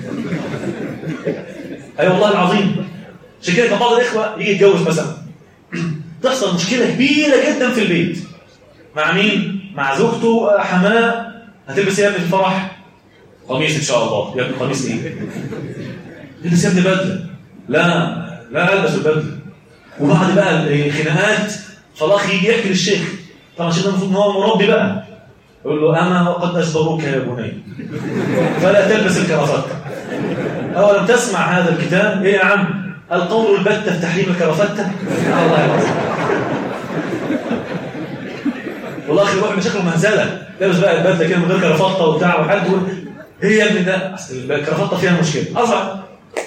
اي أيوة والله العظيم عشان كده كان بعض الاخوه يجي يتجوز مثلا تحصل مشكله كبيره جدا في البيت مع مين مع زوجته حماه هتلبس ايه يا ابني في الفرح قميص ان شاء الله يا ابني قميص ايه تلبس يا ابني بدله لا لا البس البدله وبعد بقى الخناقات فالاخ يجي يحكي للشيخ طبعا الشيخ ده المفروض ان هو مربي بقى يقول له اما وقد اجبروك يا بني فلا تلبس الكرافات أولم تسمع هذا الكتاب؟ إيه يا عم؟ القول البتة في تحريم الكرافتة؟ الله العظيم والله أخي يروح مشاكل مهزلة لابس بقى البدلة كده من غير كرافتة وبتاع وحد يقول إيه يا ابني ده؟ أصل الكرافتة فيها مشكلة أصعب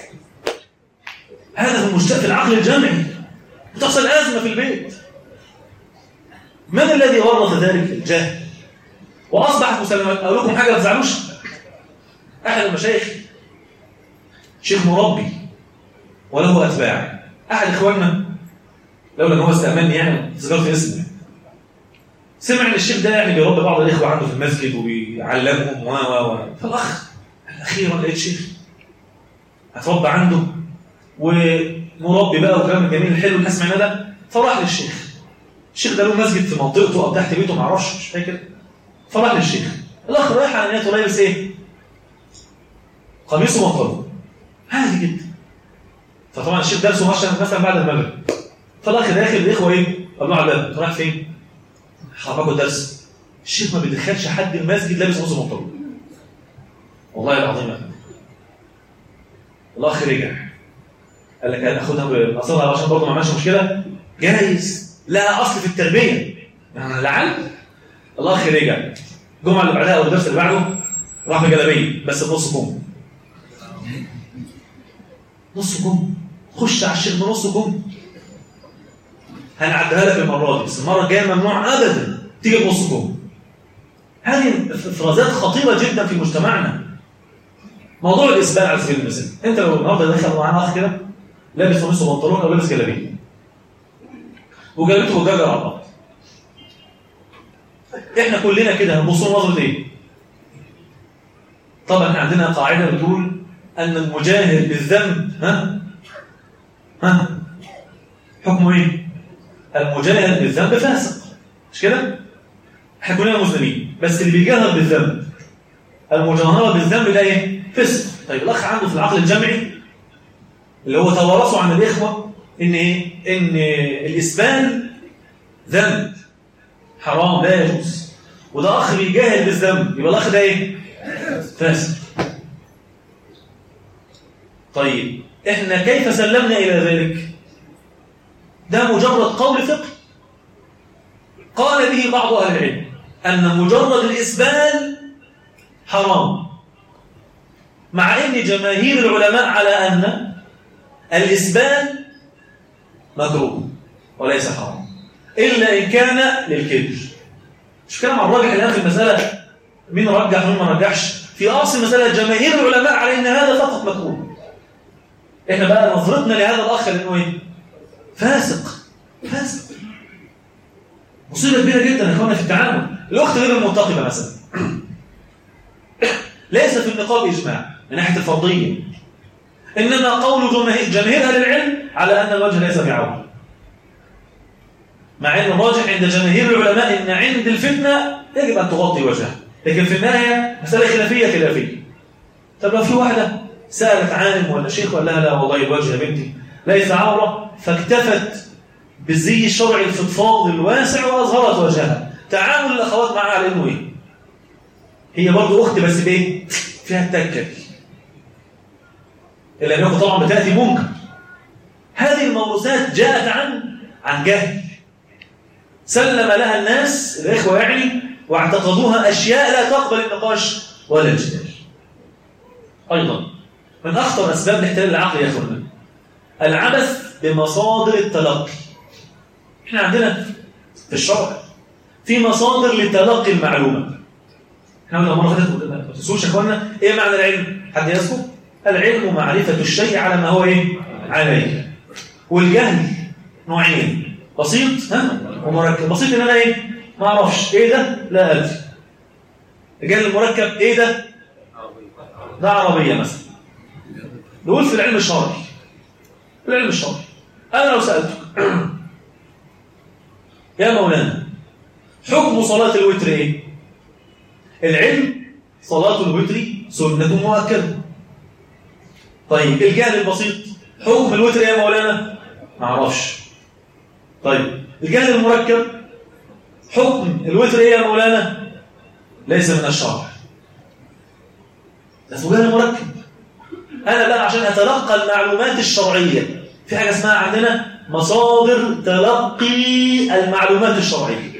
هذا في المشتاق في العقل الجمعي وتحصل أزمة في البيت من الذي ورث ذلك الجهل وأصبحت مسلمات أقول لكم حاجة ما تزعلوش أحد المشايخ شيخ مربي وله أتباع أحد إخواننا لولا أن هو استأمني يعني ذكرت اسمه سمع أن الشيخ ده يعني بيربي بعض الإخوة عنده في المسجد وبيعلمهم و و و فالأخ أخيرا لقيت شيخ هتربى عنده ومربي بقى وكلام جميل الحلو اللي سمعناه ده فراح للشيخ الشيخ ده له مسجد في منطقته أو تحت بيته معرفش مش فاكر فراح للشيخ الأخ رايح على نيته لابس إيه؟ قميص وبنطلون عادي جدا فطبعا الشيخ درسه مثلا مثلا بعد المغرب فالاخ داخل الاخوه ايه طب على الباب رايح فين حركوا الدرس الشيخ ما بيدخلش حد المسجد لابس قميص وبنطلون والله العظيم يا اخي الاخ رجع قال لك انا اخدها باصلها عشان برضه ما عملش مشكله جايز لها اصل في التربيه يعني لعل الاخ رجع الجمعه اللي بعدها او الدرس اللي بعده راح بجلابيه بس بنص كم نص كم خش على الشيخ بنص كم هنعدها لك المره دي بس المره الجايه ممنوع ابدا تيجي بنص كم هذه افرازات خطيره جدا في مجتمعنا موضوع الاسبال على سبيل المثال انت لو النهارده دخل معانا اخ كده لابس قميص وبنطلون او لابس جلابيه وجلابيته وجاجه على بعض احنا كلنا كده هنبص له نظره ايه طبعا احنا عندنا قاعده بتقول أن المجاهر بالذنب ها ها حكمه إيه؟ المجاهر بالذنب فاسق مش كده؟ احنا كلنا مسلمين بس اللي بيجاهر بالذنب المجاهرة بالذنب ده إيه؟ فسق طيب الأخ عنده في العقل الجمعي اللي هو توارثه عن الإخوة إن إيه؟ إن الإسبال ذنب حرام لا يجوز وده أخ بيجاهر بالذنب يبقى الأخ ده إيه؟ فاسق طيب احنا كيف سلمنا الى ذلك ده مجرد قول فقه قال به بعض اهل العلم ان مجرد الاسبال حرام مع ان جماهير العلماء على ان الاسبال مكروه وليس حرام الا ان كان للكبر مش كلام عن الراجح الان في المساله مين رجح ومين ما رجحش في اصل المساله جماهير العلماء على ان هذا فقط مكروه احنا بقى نظرتنا لهذا الاخ لانه ايه فاسق فاسق مصيبه كبيره جدا يا اخوانا في التعامل الاخت غير المنتقبه مثلا ليس في النقاب اجماع من ناحيه الفرضيه انما قول جماهير جماهير اهل العلم على ان الوجه ليس بعوره مع ان الراجح عند جماهير العلماء ان عند الفتنه يجب ان تغطي وجهها لكن في النهايه مساله خلافيه خلافيه طب لو في واحده سألت عالم ولا شيخ وقال لها لا والله الوجه يا بنتي ليس عورة فاكتفت بالزي الشرعي الفضفاض الواسع وأظهرت وجهها تعامل الأخوات معها على إنه إيه؟ هي برضه أخت بس بإيه؟ فيها التكة إلا أنه طبعا بتأتي منكر هذه الموروثات جاءت عن عن جهل سلم لها الناس الإخوة يعني واعتقدوها أشياء لا تقبل النقاش ولا الجدال أيضا من أخطر أسباب الاحتلال العقلي يا أخوانا العبث بمصادر التلقي احنا عندنا في الشرع في مصادر لتلقي المعلومة احنا قلنا مرة فاتت ما تنسوش يا اخوانا ايه معنى العلم؟ حد يذكر؟ العلم معرفة الشيء على ما هو ايه؟ عليه والجهل نوعين بسيط ها ومركب بسيط ان انا ايه؟ ما اعرفش ايه ده؟ لا ادري الجهل المركب ايه ده؟ ده عربية مثلا نقول في العلم الشرعي في العلم الشرعي انا لو سألتك يا مولانا حكم صلاة الوتر ايه العلم صلاة الوتر سنة مؤكدة طيب الجهل البسيط حكم الوتر يا مولانا ما اعرفش طيب الجهل المركب حكم الوتر ايه يا مولانا ليس من الشرع ده اسمه جهل مركب انا بقى عشان اتلقى المعلومات الشرعيه في حاجه اسمها عندنا مصادر تلقي المعلومات الشرعيه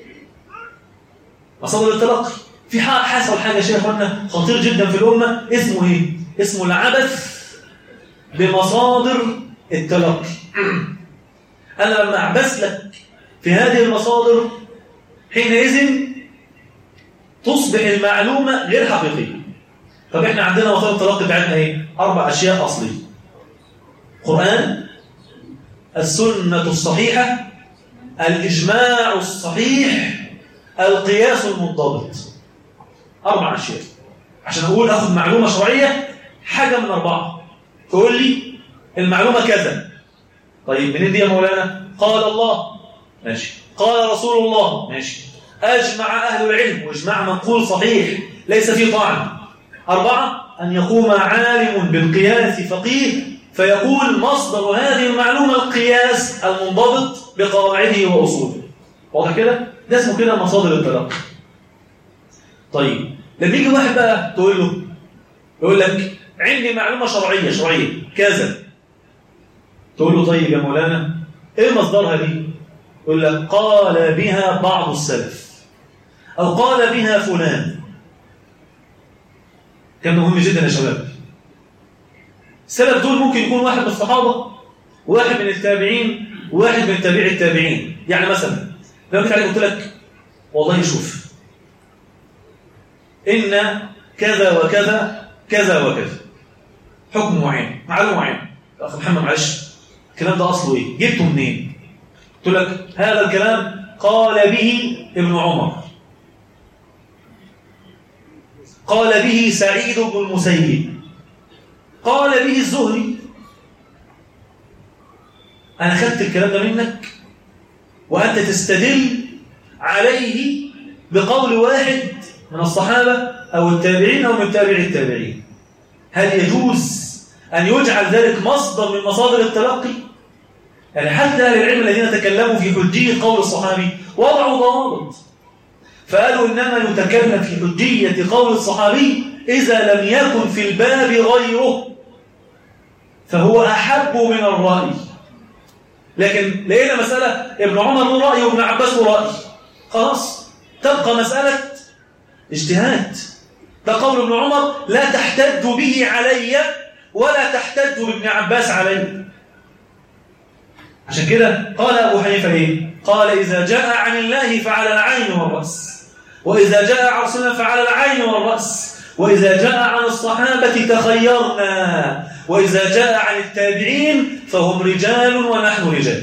مصادر التلقي في حصل حاجه شيء اخوانا خطير جدا في الامه اسمه ايه اسمه العبث بمصادر التلقي انا لما اعبث لك في هذه المصادر حينئذ تصبح المعلومه غير حقيقيه طب احنا عندنا مصادر التلقي بتاعتنا ايه اربع اشياء اصليه قران السنه الصحيحه الاجماع الصحيح القياس المنضبط اربع اشياء عشان اقول اخذ معلومه شرعيه حاجه من اربعه تقول لي المعلومه كذا طيب منين دي يا مولانا قال الله ماشي قال رسول الله ماشي اجمع اهل العلم واجماع منقول صحيح ليس فيه طعن أربعة أن يقوم عالم بالقياس فقيه فيقول مصدر هذه المعلومة القياس المنضبط بقواعده وأصوله واضح كده؟ ده اسمه كده مصادر التلقي طيب لما يجي واحد بقى تقول له يقول لك عندي معلومة شرعية شرعية كذا تقول له طيب يا مولانا ايه مصدرها دي؟ يقول لك قال بها بعض السلف أو قال بها فلان كان مهم جدا يا شباب السلف دول ممكن يكون واحد من الصحابة وواحد من التابعين وواحد من تابعي التابعين يعني مثلا لو جيت عليك قلت لك والله شوف إن كذا وكذا كذا وكذا حكم معين معلومة معينة أخي محمد معلش الكلام ده أصله إيه؟ جبته منين؟ قلت لك هذا الكلام قال به ابن عمر قال به سعيد بن المسيب قال به الزهري أنا خدت الكلام ده منك وأنت تستدل عليه بقول واحد من الصحابة أو التابعين أو من تابع التابعين هل يجوز أن يجعل ذلك مصدر من مصادر التلقي؟ يعني حتى أهل العلم الذين تكلموا في حجية قول الصحابي وضعوا ضوابط فقالوا إنما يتكلم في حجية قول الصحابي إذا لم يكن في الباب غيره فهو أحب من الرأي لكن لقينا مسألة ابن عمر له رأي وابن عباس له رأي خلاص تبقى مسألة اجتهاد ده قول ابن عمر لا تحتج به علي ولا تحتج بابن عباس علي عشان كده قال أبو حنيفة إيه؟ قال إذا جاء عن الله فعلى العين والرأس وإذا جاء عن رسولنا فعلى العين والرأس وإذا جاء عن الصحابة تخيرنا وإذا جاء عن التابعين فهم رجال ونحن رجال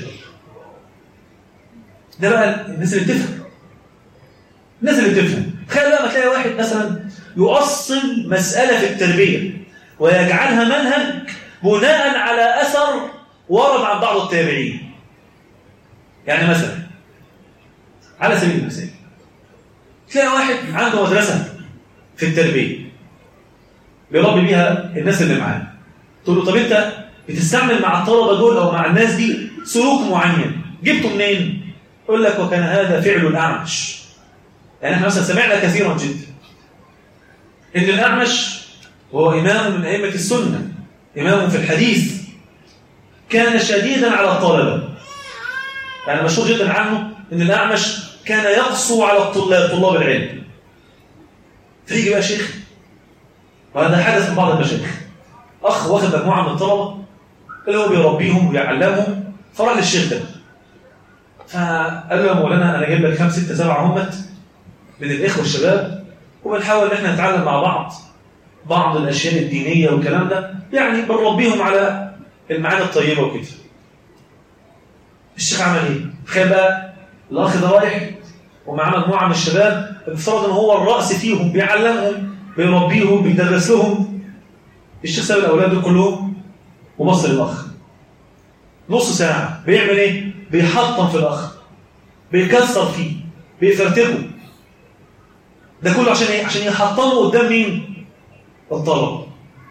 ده بقى الناس اللي بتفهم الناس اللي بتفهم تخيل بقى ما تلاقي واحد مثلا يؤصل مسألة في التربية ويجعلها منهج بناء على أثر ورد عن بعض التابعين يعني مثلا على سبيل المثال تلاقي واحد عنده مدرسة في التربية بيربي بيها الناس اللي معاه تقول له طب انت بتستعمل مع الطلبه دول او مع الناس دي سلوك معين جبته منين يقول لك وكان هذا فعل الاعمش يعني احنا مثلا سمعنا كثيرا جدا ان الاعمش وهو امام من ائمه السنه امام في الحديث كان شديدا على الطلبه يعني مشهور جدا عنه ان الاعمش كان يقسو على الطلاب طلاب العلم فيجي بقى شيخ وهذا حدث من بعض المشايخ اخ واخد مجموعه من الطلبه اللي هو بيربيهم ويعلمهم فراح للشيخ ده فقال له يا مولانا انا جايب لك خمس ست سبع همت من الاخوه الشباب وبنحاول ان احنا نتعلم مع بعض بعض الاشياء الدينيه والكلام ده يعني بنربيهم على المعاني الطيبه وكده الشيخ عمل ايه؟ تخيل بقى الاخ ده رايح ومعاه مجموعه من الشباب افترض ان هو الراس فيهم بيعلمهم بيربيهم بيدرس لهم الشيخ ساب الاولاد دول كلهم وبص للاخ نص ساعه بيعمل ايه؟ بيحطم في الاخ بيكسر فيه بيفرتكه ده كله عشان ايه؟ عشان يحطمه قدام مين؟ الطلبه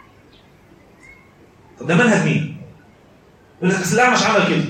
طب ده منهج مين؟ يقول لك اصل الاعمش عمل كده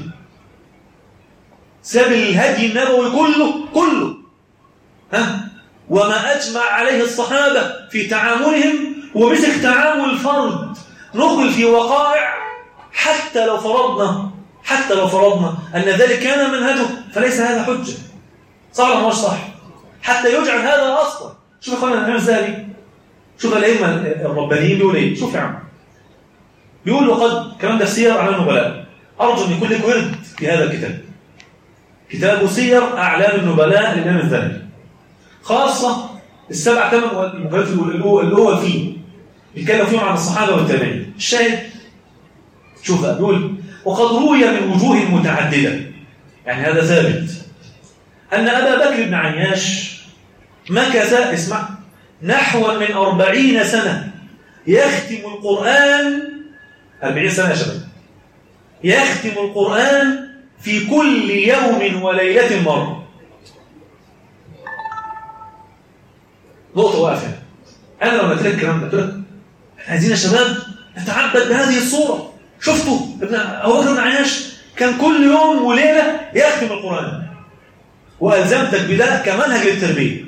ساب الهدي النبوي كله كله ها وما أجمع عليه الصحابة في تعاملهم ومسك تعامل الفرد نقل في وقائع حتى لو فرضنا حتى لو فرضنا أن ذلك كان منهجه فليس هذا حجة صح ولا مش صح حتى يجعل هذا أصلا شوف يا اخوانا الإمام الزهري شوف الأئمة الربانيين بيقول إيه شوف يا عم بيقول وقد كلام ده سير أعلام النبلاء أرجو أن يكون لك ورد في هذا الكتاب كتاب سير أعلام النبلاء للإمام الذهبي خاصة السبع ثمان المجلدات اللي هو فيه بيتكلم فيهم عن الصحابة والتابعين الشاهد شوف بيقول وقد روي من وجوه متعددة يعني هذا ثابت أن أبا بكر بن عياش مكث اسمع نحو من أربعين سنة يختم القرآن أربعين سنة يا شباب يختم القرآن في كل يوم وليلة مرة نقطة واقفة أنا لو قلت لك الكلام ده قلت لك عايزين يا شباب نتعبد بهذه الصورة شفتوا ابن أبو بكر بن عياش كان كل يوم وليلة يختم القرآن وألزمتك بده كمنهج للتربية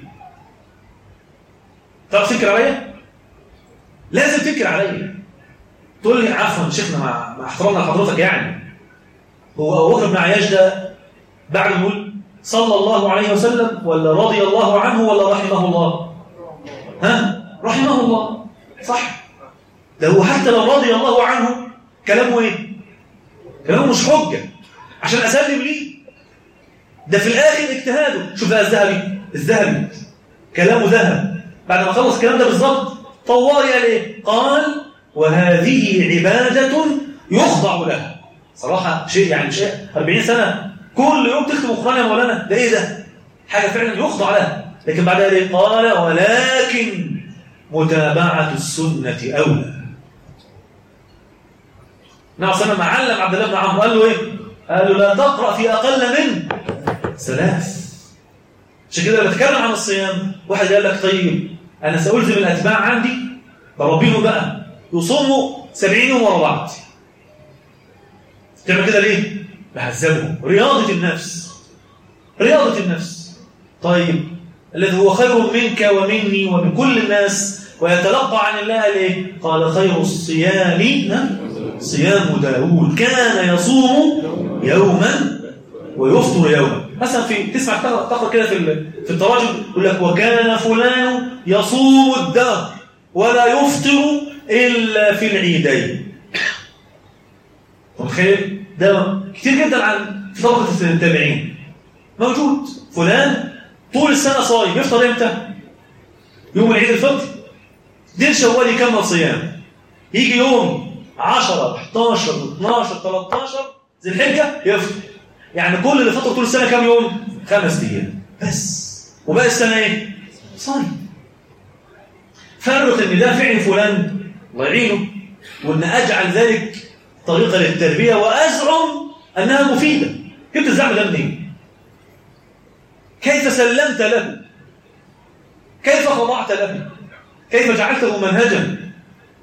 تعرف تفكر عليا؟ لازم تفكر عليا تقول لي عفوا شيخنا مع, مع احترامنا لحضرتك يعني هو أبو بكر بن عياش ده بعد يقول صلى الله عليه وسلم ولا رضي الله عنه ولا رحمه الله ها رحمه الله صح ده هو حتى لو رضي الله عنه كلامه ايه كلامه مش حجة عشان أسلم ليه ده في الآخر اجتهاده شوف بقى الذهبي الذهبي كلامه ذهب بعد ما خلص الكلام ده بالظبط طوالي قال ايه قال وهذه عبادة يخضع لها صراحة شيء يعني شيء 40 سنة كل يوم تختم القرآن يا مولانا ده ايه ده حاجة فعلا يخضع لها لكن بعد ذلك قال ولكن متابعة السنة أولى نعم صلى الله علم عبد الله بن عمرو قال له ايه قال له لا تقرأ في أقل من ثلاث عشان كده لما بتكلم عن الصيام واحد قال لك طيب أنا سألزم الأتباع عندي بربيهم بقى يصوموا 70 يوم ورا بعض تعمل كده ليه؟ بهذبهم رياضة النفس رياضة النفس طيب الذي هو خير منك ومني ومن كل الناس ويتلقى عن الله ليه؟ قال خير الصيام صيام داود كان يصوم يوما ويفطر يوما مثلا في تسمع تقرا كده في في التراجم يقول لك وكان فلان يصوم الدهر ولا يفطر الا في العيدين متخيل ده كتير جدا عن في طبقه التابعين موجود فلان طول السنه صايم يفطر امتى يوم العيد الفطر دين شوال يكمل صيام يجي يوم 10 11 12 13 ذي الحجه يفطر يعني كل اللي فطر طول السنه كام يوم خمس ايام بس وباقي السنه ايه صايم فرق ان ده فعل فلان الله يعينه وان اجعل ذلك طريقه للتربيه وازعم انها مفيده جبت الزعم ده منين كيف سلمت له كيف خضعت له كيف جعلته منهجا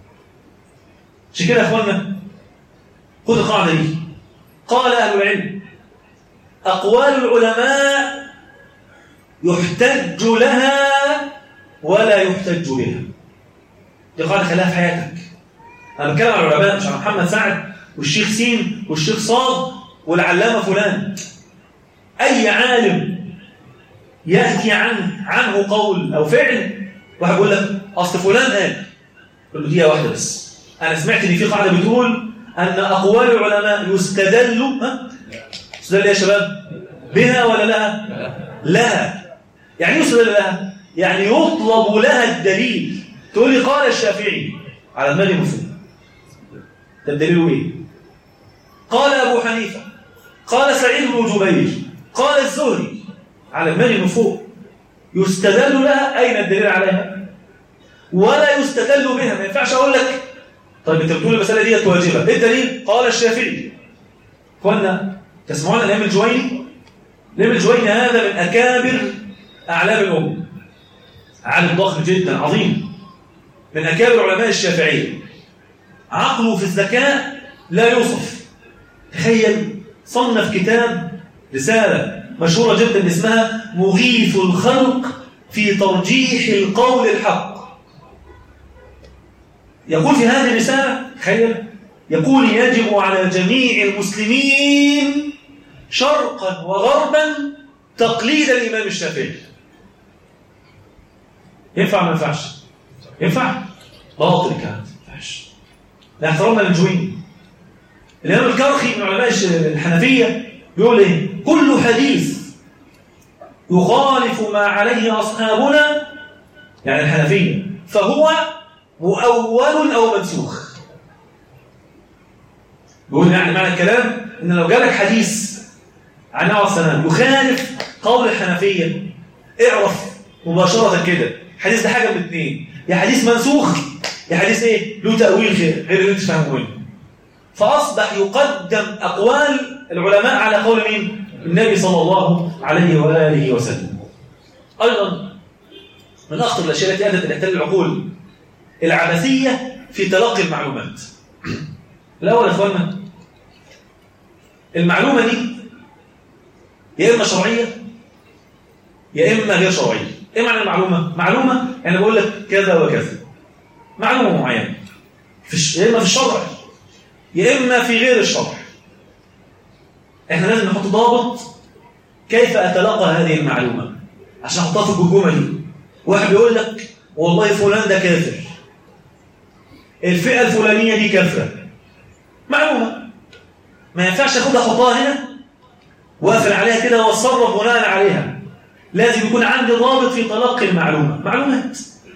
عشان كده يا اخوانا خد القاعده دي قال اهل العلم اقوال العلماء يحتج لها ولا يحتج بها دي قاعده خليها في حياتك انا بتكلم عن العلماء مش عن محمد سعد والشيخ سين والشيخ صاد والعلامه فلان اي عالم ياتي عن عنه قول او فعل واحد يقول لك اصل فلان قال قل له دقيقه واحده بس انا سمعت ان في قاعده بتقول ان اقوال العلماء يستدل ها يستدل يا شباب بها ولا لها لها يعني ايه يستدل لها يعني يطلب لها الدليل تقول لي قال الشافعي على دماغي مفهوم ده الدليل ايه قال ابو حنيفه قال سعيد بن جبير قال الزهري على دماغي من فوق يستدل لها اين الدليل عليها ولا يستدل بها ما ينفعش اقول لك طيب انت بتقول المساله ديت واجبه ايه الدليل قال الشافعي اخوانا تسمعون الامام الجويني الامام الجويني هذا من اكابر اعلام الامه عالم ضخم جدا عظيم من اكابر علماء الشافعيه عقله في الذكاء لا يوصف تخيل صنف كتاب رساله مشهوره جدا اسمها مغيث الخلق في ترجيح القول الحق يقول في هذه الرسالة تخيل يقول يجب على جميع المسلمين شرقا وغربا تقليد الإمام الشافعي ينفع ما ينفعش ينفع باطل كانت ما ينفعش لا احترمنا للجويني الإمام الكرخي من علماء الحنفية بيقول ايه كل حديث يخالف ما عليه أصحابنا يعني الحنفية فهو مؤول أو منسوخ بيقول يعني معنى الكلام إن لو جالك حديث عن عليه السلام يخالف قول الحنفية اعرف مباشرة كده الحديث ده حاجة من اثنين يا حديث منسوخ يا حديث ايه له تأويل غير اللي انت فاهمه منه فأصبح يقدم أقوال العلماء على قول مين؟ النبي صلى الله عليه وآله وسلم أيضا من أخطر الأشياء التي أدت إلى احتلال العقول العبثية في تلقي المعلومات الأول يا إخواننا المعلومة دي يا إما شرعية يا إما غير شرعية إيه معنى المعلومة؟ معلومة يعني بقول لك كذا وكذا معلومة معينة في يا إما في الشرع يا إما في غير الشرع إحنا لازم نحط ضابط كيف أتلقى هذه المعلومة عشان أحطها في الجمجمة دي واحد بيقول لك والله فلان ده كافر الفئة الفلانية دي كافرة معلومة ما ينفعش اخدها احطها هنا واقفل عليها كده واتصرف بناء عليها لازم يكون عندي ضابط في تلقي المعلومة معلومات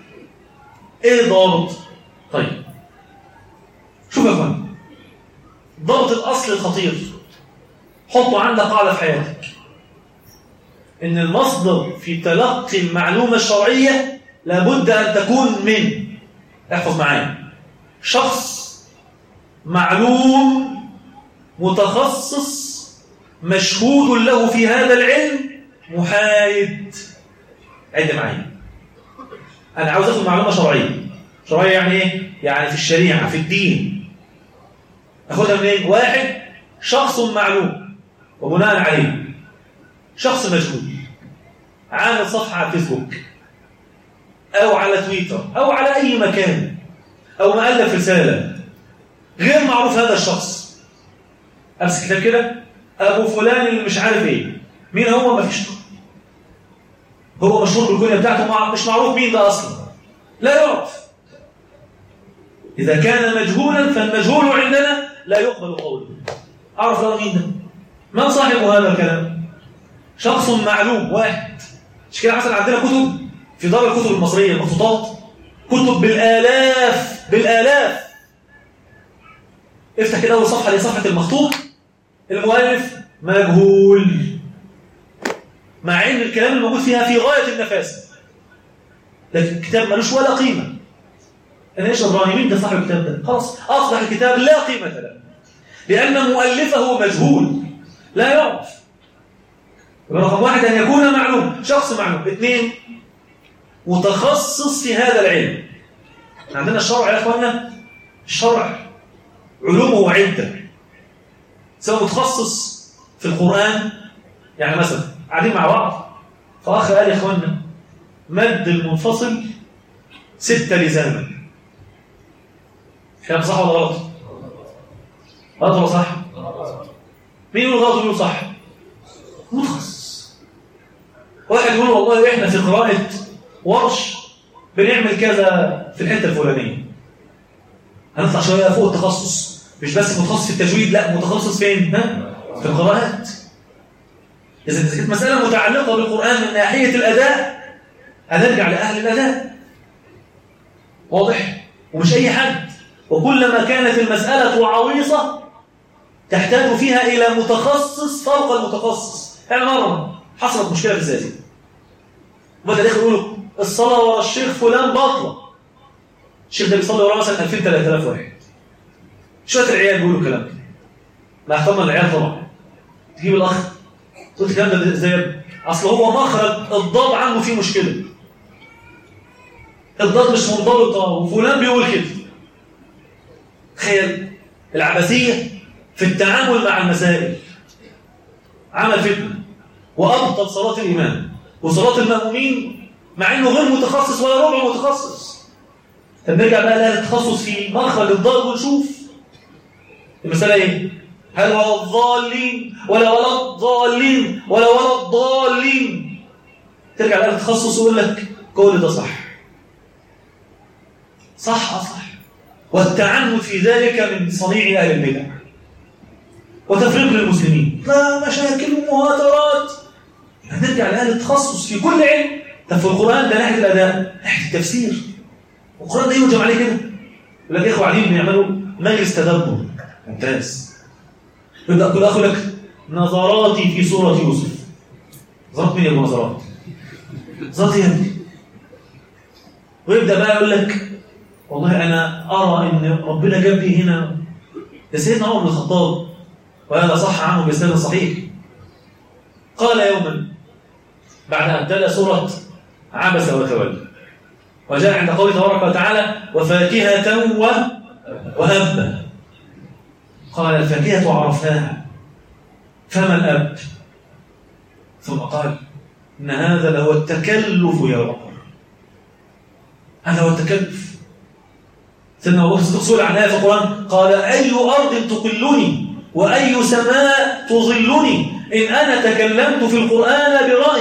ايه الضابط طيب شوف يا فندم ضابط الاصل الخطير حطه عندك قاعدة في حياتك ان المصدر في تلقي المعلومة الشرعية لابد ان تكون من احفظ معايا شخص معلوم متخصص مشهود له في هذا العلم محايد عد معايا انا عاوز اخد معلومه شرعيه شرعيه يعني ايه يعني في الشريعه في الدين اخدها منين إيه؟ واحد شخص معلوم وبناء عليه شخص مشهود عامل صفحه على الفيسبوك او على تويتر او على اي مكان او مؤلف رساله غير معروف هذا الشخص امسك كتاب كده ابو فلان اللي مش عارف ايه مين هو ما فيش هو مشهور بالكنيه بتاعته مش معروف مين ده اصلا لا يعرف اذا كان مجهولا فالمجهول عندنا لا يقبل قوله اعرف ده مين ده من صاحب هذا الكلام شخص معلوم واحد مش كده مثلا عندنا كتب في دار الكتب المصريه المخطوطات كتب بالالاف بالالاف افتح كده اول صفحه دي صفحه المخطوط المؤلف مجهول مع ان الكلام الموجود فيها في غايه النفاسه لكن الكتاب ملوش ولا قيمه انا ايش ادراني مين ده صاحب الكتاب ده خلاص اصبح الكتاب لا قيمه له لان مؤلفه مجهول لا يعرف رقم واحد ان يكون معلوم شخص معلوم اثنين متخصص في هذا العلم عندنا الشرع يا اخوانا الشرع علومه عدة سواء متخصص في القرآن يعني مثلا قاعدين مع بعض فأخ قال يا إخوانا مد المنفصل ستة لزاما كلام صح ولا غلط؟ غلط ولا صح؟ مين يقول غلط ويقول صح؟ متخصص واحد يقول والله احنا في قراءة ورش بنعمل كذا في الحتة الفلانية هنطلع شوية فوق التخصص مش بس متخصص في التجويد لا متخصص فين؟ ها؟ في القراءات إذا كانت مسألة متعلقة بالقرآن من ناحية الأداء هنرجع لأهل الأداء واضح؟ ومش أي حد وكلما كانت المسألة عويصة تحتاج فيها إلى متخصص فوق المتخصص يعني مرة حصلت مشكلة في الذاتي وبدأ داخل يقولوا الصلاة ورا الشيخ فلان باطلة الشيخ ده بيصلي وراه مثلا 2000 3000 واحد شوية العيال بيقولوا الكلام ده ما احترم العيال طبعا تجيب الأخ قلت الكلام ده ازاي اصل هو مخرج الضاد عنده فيه مشكله الضاد مش منضبطه وفلان بيقول كده تخيل العبثيه في التعامل مع المسائل عمل فتنه وابطل صلاه الامام وصلاه المامومين مع انه غير متخصص ولا ربع متخصص طب نرجع بقى للتخصص في مخرج الضاد ونشوف المساله ايه هل ولا الضالين ولا ولا الضالين ولا ولا الضالين ترجع بقى للتخصص ويقول لك كل ده صح صح صح والتعنت في ذلك من صنيع اهل البدع وتفريق للمسلمين لا مشاكل ومهاترات هنرجع لاهل التخصص في كل علم طب في القران ده ناحيه الاداء ناحيه التفسير القران ده يهجم عليه كده يقول لك اخوه قاعدين بيعملوا مجلس تدبر ممتاز يبدأ كل أخو لك نظراتي في سورة يوسف نظرات مين يا ابو نظرات نظرات يا ابني ويبدأ بقى يقول لك والله أنا أرى إن ربنا جاب لي هنا ده سيدنا عمر بن الخطاب وهذا صح عنه بإسناد صحيح قال يوما بعد أن تلا سورة عبس وتولى وجاء عند قوله تبارك وتعالى وفاكهة وهبة قال الفاكهة عرفناها فما الأب ثم قال إن هذا لهو التكلف يا عمر هذا هو التكلف سيدنا أبو بكر سئل عن آية في القرآن قال أي أرض تقلني وأي سماء تظلني إن أنا تكلمت في القرآن برأي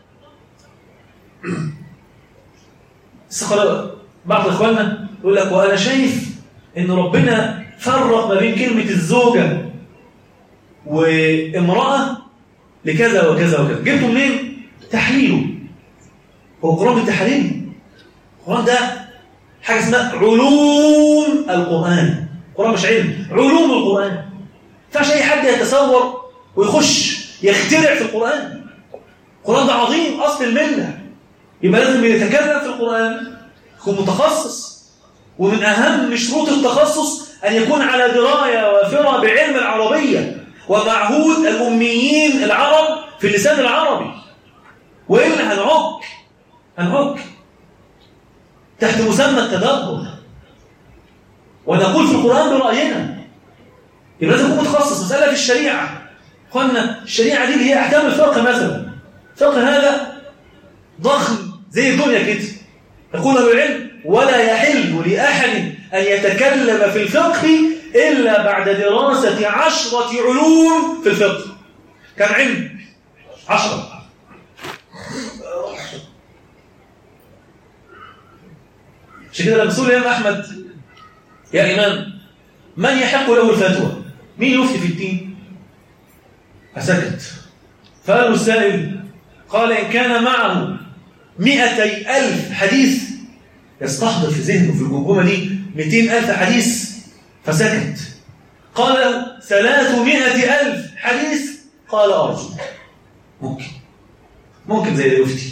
بعض إخواننا يقول لك وأنا شايف إن ربنا فرق ما بين كلمة الزوجة وامرأة لكذا وكذا وكذا جبته منين؟ تحليله هو القرآن بالتحليل القرآن ده حاجة اسمها علوم القرآن القرآن مش علم علوم القرآن فاش أي حد يتصور ويخش يخترع في القرآن القرآن ده عظيم أصل الملة يبقى لازم يتكلم في القرآن يكون متخصص ومن أهم شروط التخصص أن يكون على دراية وافرة بعلم العربية ومعهود الأميين العرب في اللسان العربي وإلا هنعك هنعك تحت مسمى التدبر ونقول في القرآن برأينا يبقى لازم يكون متخصص مسألة في الشريعة قلنا الشريعة دي اللي هي أحكام الفقه مثلا الفقه هذا ضخم زي الدنيا كده يقول أهل العلم ولا يحل لأحد أن يتكلم في الفقه إلا بعد دراسة عشرة علوم في الفقه كم علم؟ عشرة عشان كده لما سئل الإمام أحمد يا إمام من يحق له الفتوى؟ مين يفتي في الدين؟ فسكت فقال السائل قال إن كان معه مئتي ألف حديث يستحضر في ذهنه في الجمجمة دي مئتين ألف حديث فسكت قال له ثلاثمائة ألف حديث قال أرجو ممكن ممكن زي ده يفتي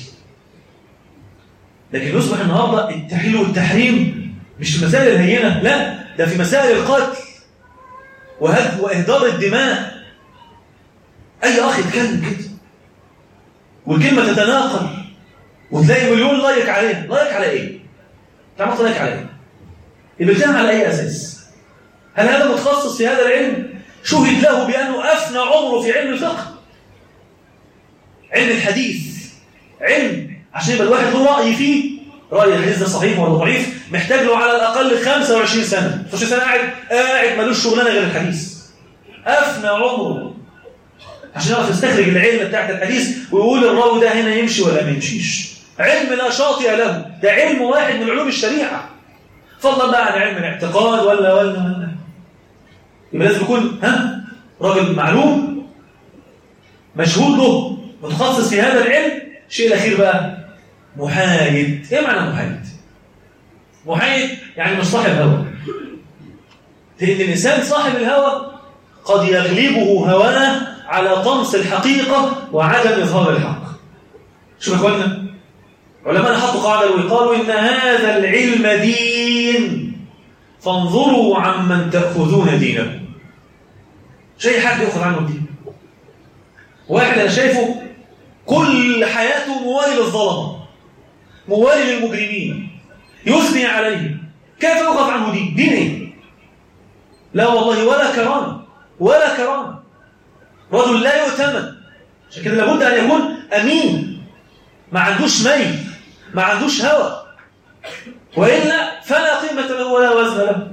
لكن يصبح النهاردة التحليل والتحريم مش في مسائل الهينة لا ده في مسائل القتل وهد وإهدار الدماء أي أخ يتكلم كده والكلمة تتناقل وتلاقي مليون لايك عليها لايك على إيه؟ تعمل لايك على إيه؟ يبقى على أي أساس؟ هل هذا متخصص في هذا العلم شهد له بأنه أفنى عمره في علم الفقه علم الحديث علم عشان يبقى الواحد له رأي فيه رأي الحديث ده صحيح ولا ضعيف محتاج له على الأقل 25 سنة 25 سنة قاعد قاعد ملوش شغلانة غير الحديث أفنى عمره عشان يعرف يستخرج العلم بتاعت الحديث ويقول الراوي ده هنا يمشي ولا ما يمشيش علم لا شاطئ له ده علم واحد من علوم الشريعة فضلا بقى عن علم الاعتقاد ولا ولا ولا يبقى لازم يكون ها راجل معلوم مشهود له متخصص في هذا العلم الشيء الأخير بقى محايد ايه معنى محايد محايد يعني مش صاحب هوى لأن الإنسان صاحب الهوى قد يغلبه هواه على طمس الحقيقة وعدم إظهار الحق شوف يا اخوانا علماء حطوا قاعدة وقالوا إن هذا العلم دين فانظروا عمن تأخذون دينكم مش أي حد يأخذ عنه الدين واحد أنا شايفه كل حياته موالي للظلمة موالي للمجرمين يثني عليهم كيف يؤخذ عنه دين؟ دين ايه؟ لا والله ولا كرامة ولا كرامة رجل لا يؤتمن عشان كده لابد أن يكون أمين ما عندوش ميل ما عندوش هوى وإلا فلا قيمة له ولا وزن له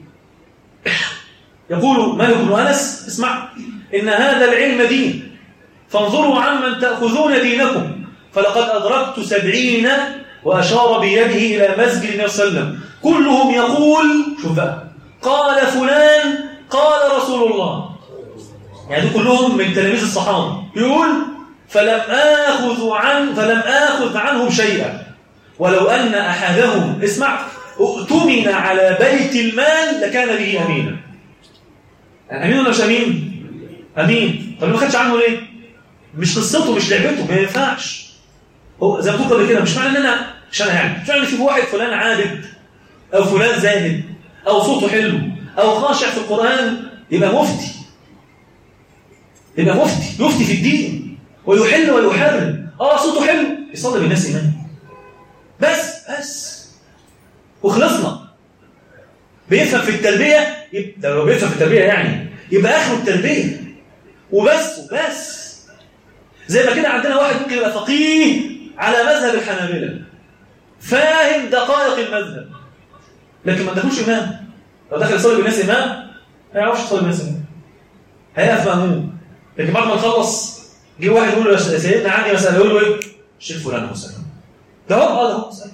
يقول مالك بن أنس اسمع إن هذا العلم دين فانظروا عمن تأخذون دينكم فلقد أدركت سبعين وأشار بيده إلى مسجد النبي صلى الله عليه وسلم كلهم يقول شوف بقى قال فلان قال رسول الله يعني كلهم من تلاميذ الصحابة يقول فلم آخذ عن فلم آخذ عنهم شيئا ولو أن أحدهم اسمع اؤتمن على بيت المال لكان به أمينا أمين ولا مش أمين؟ أمين طب ما خدش عنه ليه؟ مش قصته مش لعبته ما ينفعش هو زي ما تقول قبل كده مش معنى ان انا مش انا يعني مش معنى ان في واحد فلان عابد او فلان زاهد او صوته حلو او خاشع في القران يبقى مفتي يبقى مفتي يفتي في الدين ويحل ويحرم اه صوته حلو يصلي بالناس ايمان بس بس وخلصنا بيفهم في التربيه يبقى لو بيفهم في التربيه يعني يبقى اخره التربيه وبس وبس زي ما كده عندنا واحد ممكن يبقى فقيه على مذهب الحنابلة فاهم دقائق المذهب لكن ما دخلوش إمام لو دخل يصلي بالناس إمام ما يعرفش يصلي بالناس إمام هيقف مأموم لكن بعد ما نخلص جه واحد يقول له يا سيدنا عندي مسألة يقول له إيه؟ الشيخ فلان هو سلام ده هو اه ده هو سلام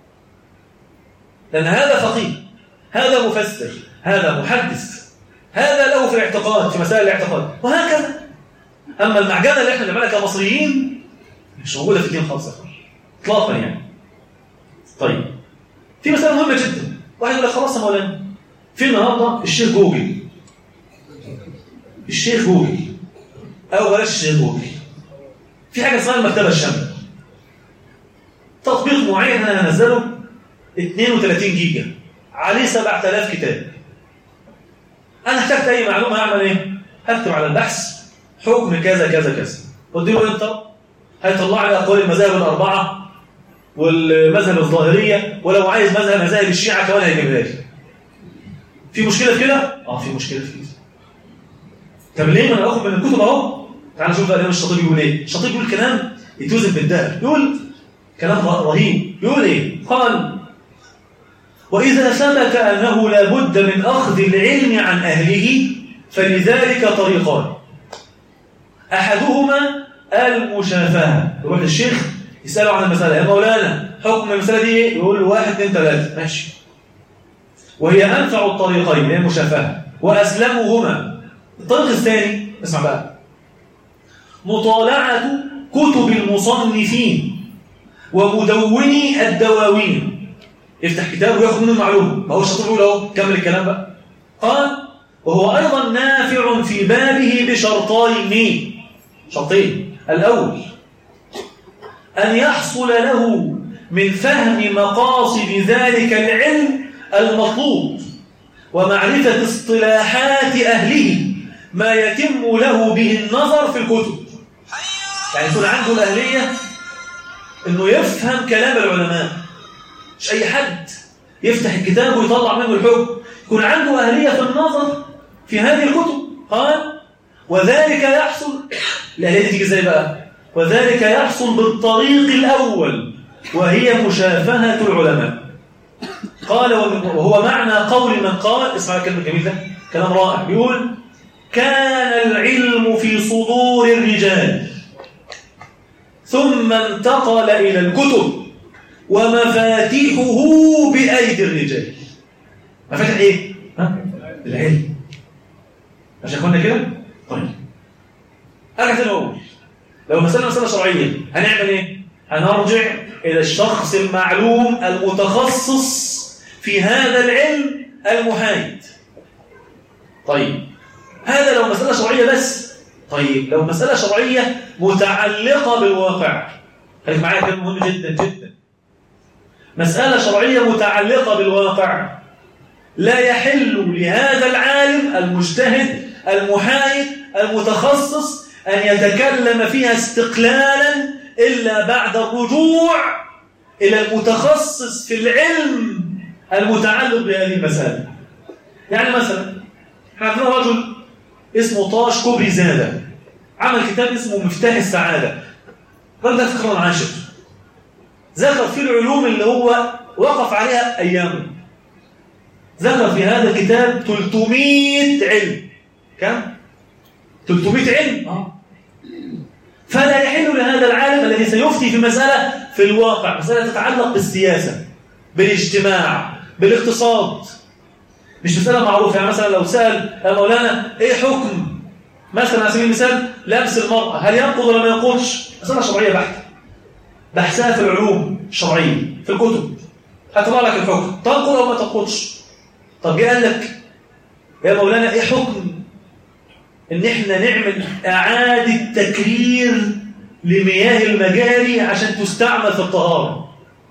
لأن هذا فقيه هذا مفسر هذا محدث هذا له في الاعتقاد في مسائل الاعتقاد وهكذا أما المعجنة اللي احنا بنعملها كمصريين مش موجودة في الدين خالص يا اخوان اطلاقا يعني طيب في مسألة مهمة جدا واحد يقول لك خلاص يا مولانا في النهارده الشيخ جوجل الشيخ جوجل أو بلاش الشيخ جوجل في حاجة اسمها المكتبة الشاملة تطبيق معين أنا هنزله 32 جيجا عليه 7000 كتاب أنا احتجت أي معلومة أعمل إيه؟ هكتب على البحث حكم كذا كذا كذا واديله انتر هيطلع لي اقوال المذاهب الاربعه والمذهب الظاهريه ولو عايز مذهب مذاهب الشيعه كمان هيجيبها لي في مشكله في كده اه في مشكله في كده طب ليه ما انا اخد من الكتب اهو تعال نشوف بقى الامام الشاطبي بيقول ايه الشاطبي بيقول كلام يتوزن بالذهب يقول كلام رهيب يقول ايه قال واذا ثبت انه لا بد من اخذ العلم عن اهله فلذلك طريقان أحدهما المشافهة يروح الشيخ يسأله عن المسألة يا مولانا حكم المسألة دي ايه؟ يقول له واحد اثنين ثلاثة ماشي وهي أنفع الطريقين هي المشافهة وأسلمهما الطريق الثاني اسمع بقى مطالعة كتب المصنفين ومدوني الدواوين يفتح كتاب وياخد منه المعلومة ما هو الشاطر يقول اهو كمل الكلام بقى قال وهو أيضا نافع في بابه بشرطين شرطين الأول أن يحصل له من فهم مقاصد ذلك العلم المطلوب ومعرفة اصطلاحات أهله ما يتم له به النظر في الكتب يعني يكون عنده الأهلية أنه يفهم كلام العلماء مش أي حد يفتح الكتاب ويطلع منه الحكم يكون عنده أهلية في النظر في هذه الكتب قال وذلك يحصل الأهلية دي تيجي ازاي بقى وذلك يحصل بالطريق الأول وهي مشافهة العلماء قال وهو معنى قول من قال اسمع الكلمة الجميل ده كلام رائع بيقول كان العلم في صدور الرجال ثم انتقل إلى الكتب ومفاتيحه بأيدي الرجال مفاتيح إيه؟ ها؟ العلم عشان قلنا كده؟ طيب أرجع تاني أقول لو مسألة مسألة شرعية هنعمل إيه؟ هنرجع إلى الشخص المعلوم المتخصص في هذا العلم المحايد طيب هذا لو مسألة شرعية بس طيب لو مسألة شرعية متعلقة بالواقع خليك معايا كلام مهم جدا جدا مسألة شرعية متعلقة بالواقع لا يحل لهذا العالم المجتهد المحايد المتخصص أن يتكلم فيها استقلالا إلا بعد الرجوع إلى المتخصص في العلم المتعلق بهذه المسألة يعني مثلا احنا عندنا رجل اسمه طاش كوبري زادة عمل كتاب اسمه مفتاح السعادة الراجل ده في القرن العاشر ذكر في العلوم اللي هو وقف عليها أيامه ذكر في هذا الكتاب 300 علم كم؟ 300 علم آه. فلا يحل لهذا العالم الذي سيفتي في مسألة في الواقع مسألة تتعلق بالسياسة بالاجتماع بالاقتصاد مش مسألة معروفة يعني مثلا لو سأل يا مولانا ايه حكم مثلا على سبيل المثال لبس المرأة هل ينقض ولا ما ينقضش مسألة شرعية بحتة بحثها في العلوم الشرعية في الكتب هتطلع لك الحكم تنقض او ما تنقضش طب جه قال لك يا مولانا ايه حكم ان احنا نعمل اعادة تكرير لمياه المجاري عشان تستعمل في الطهارة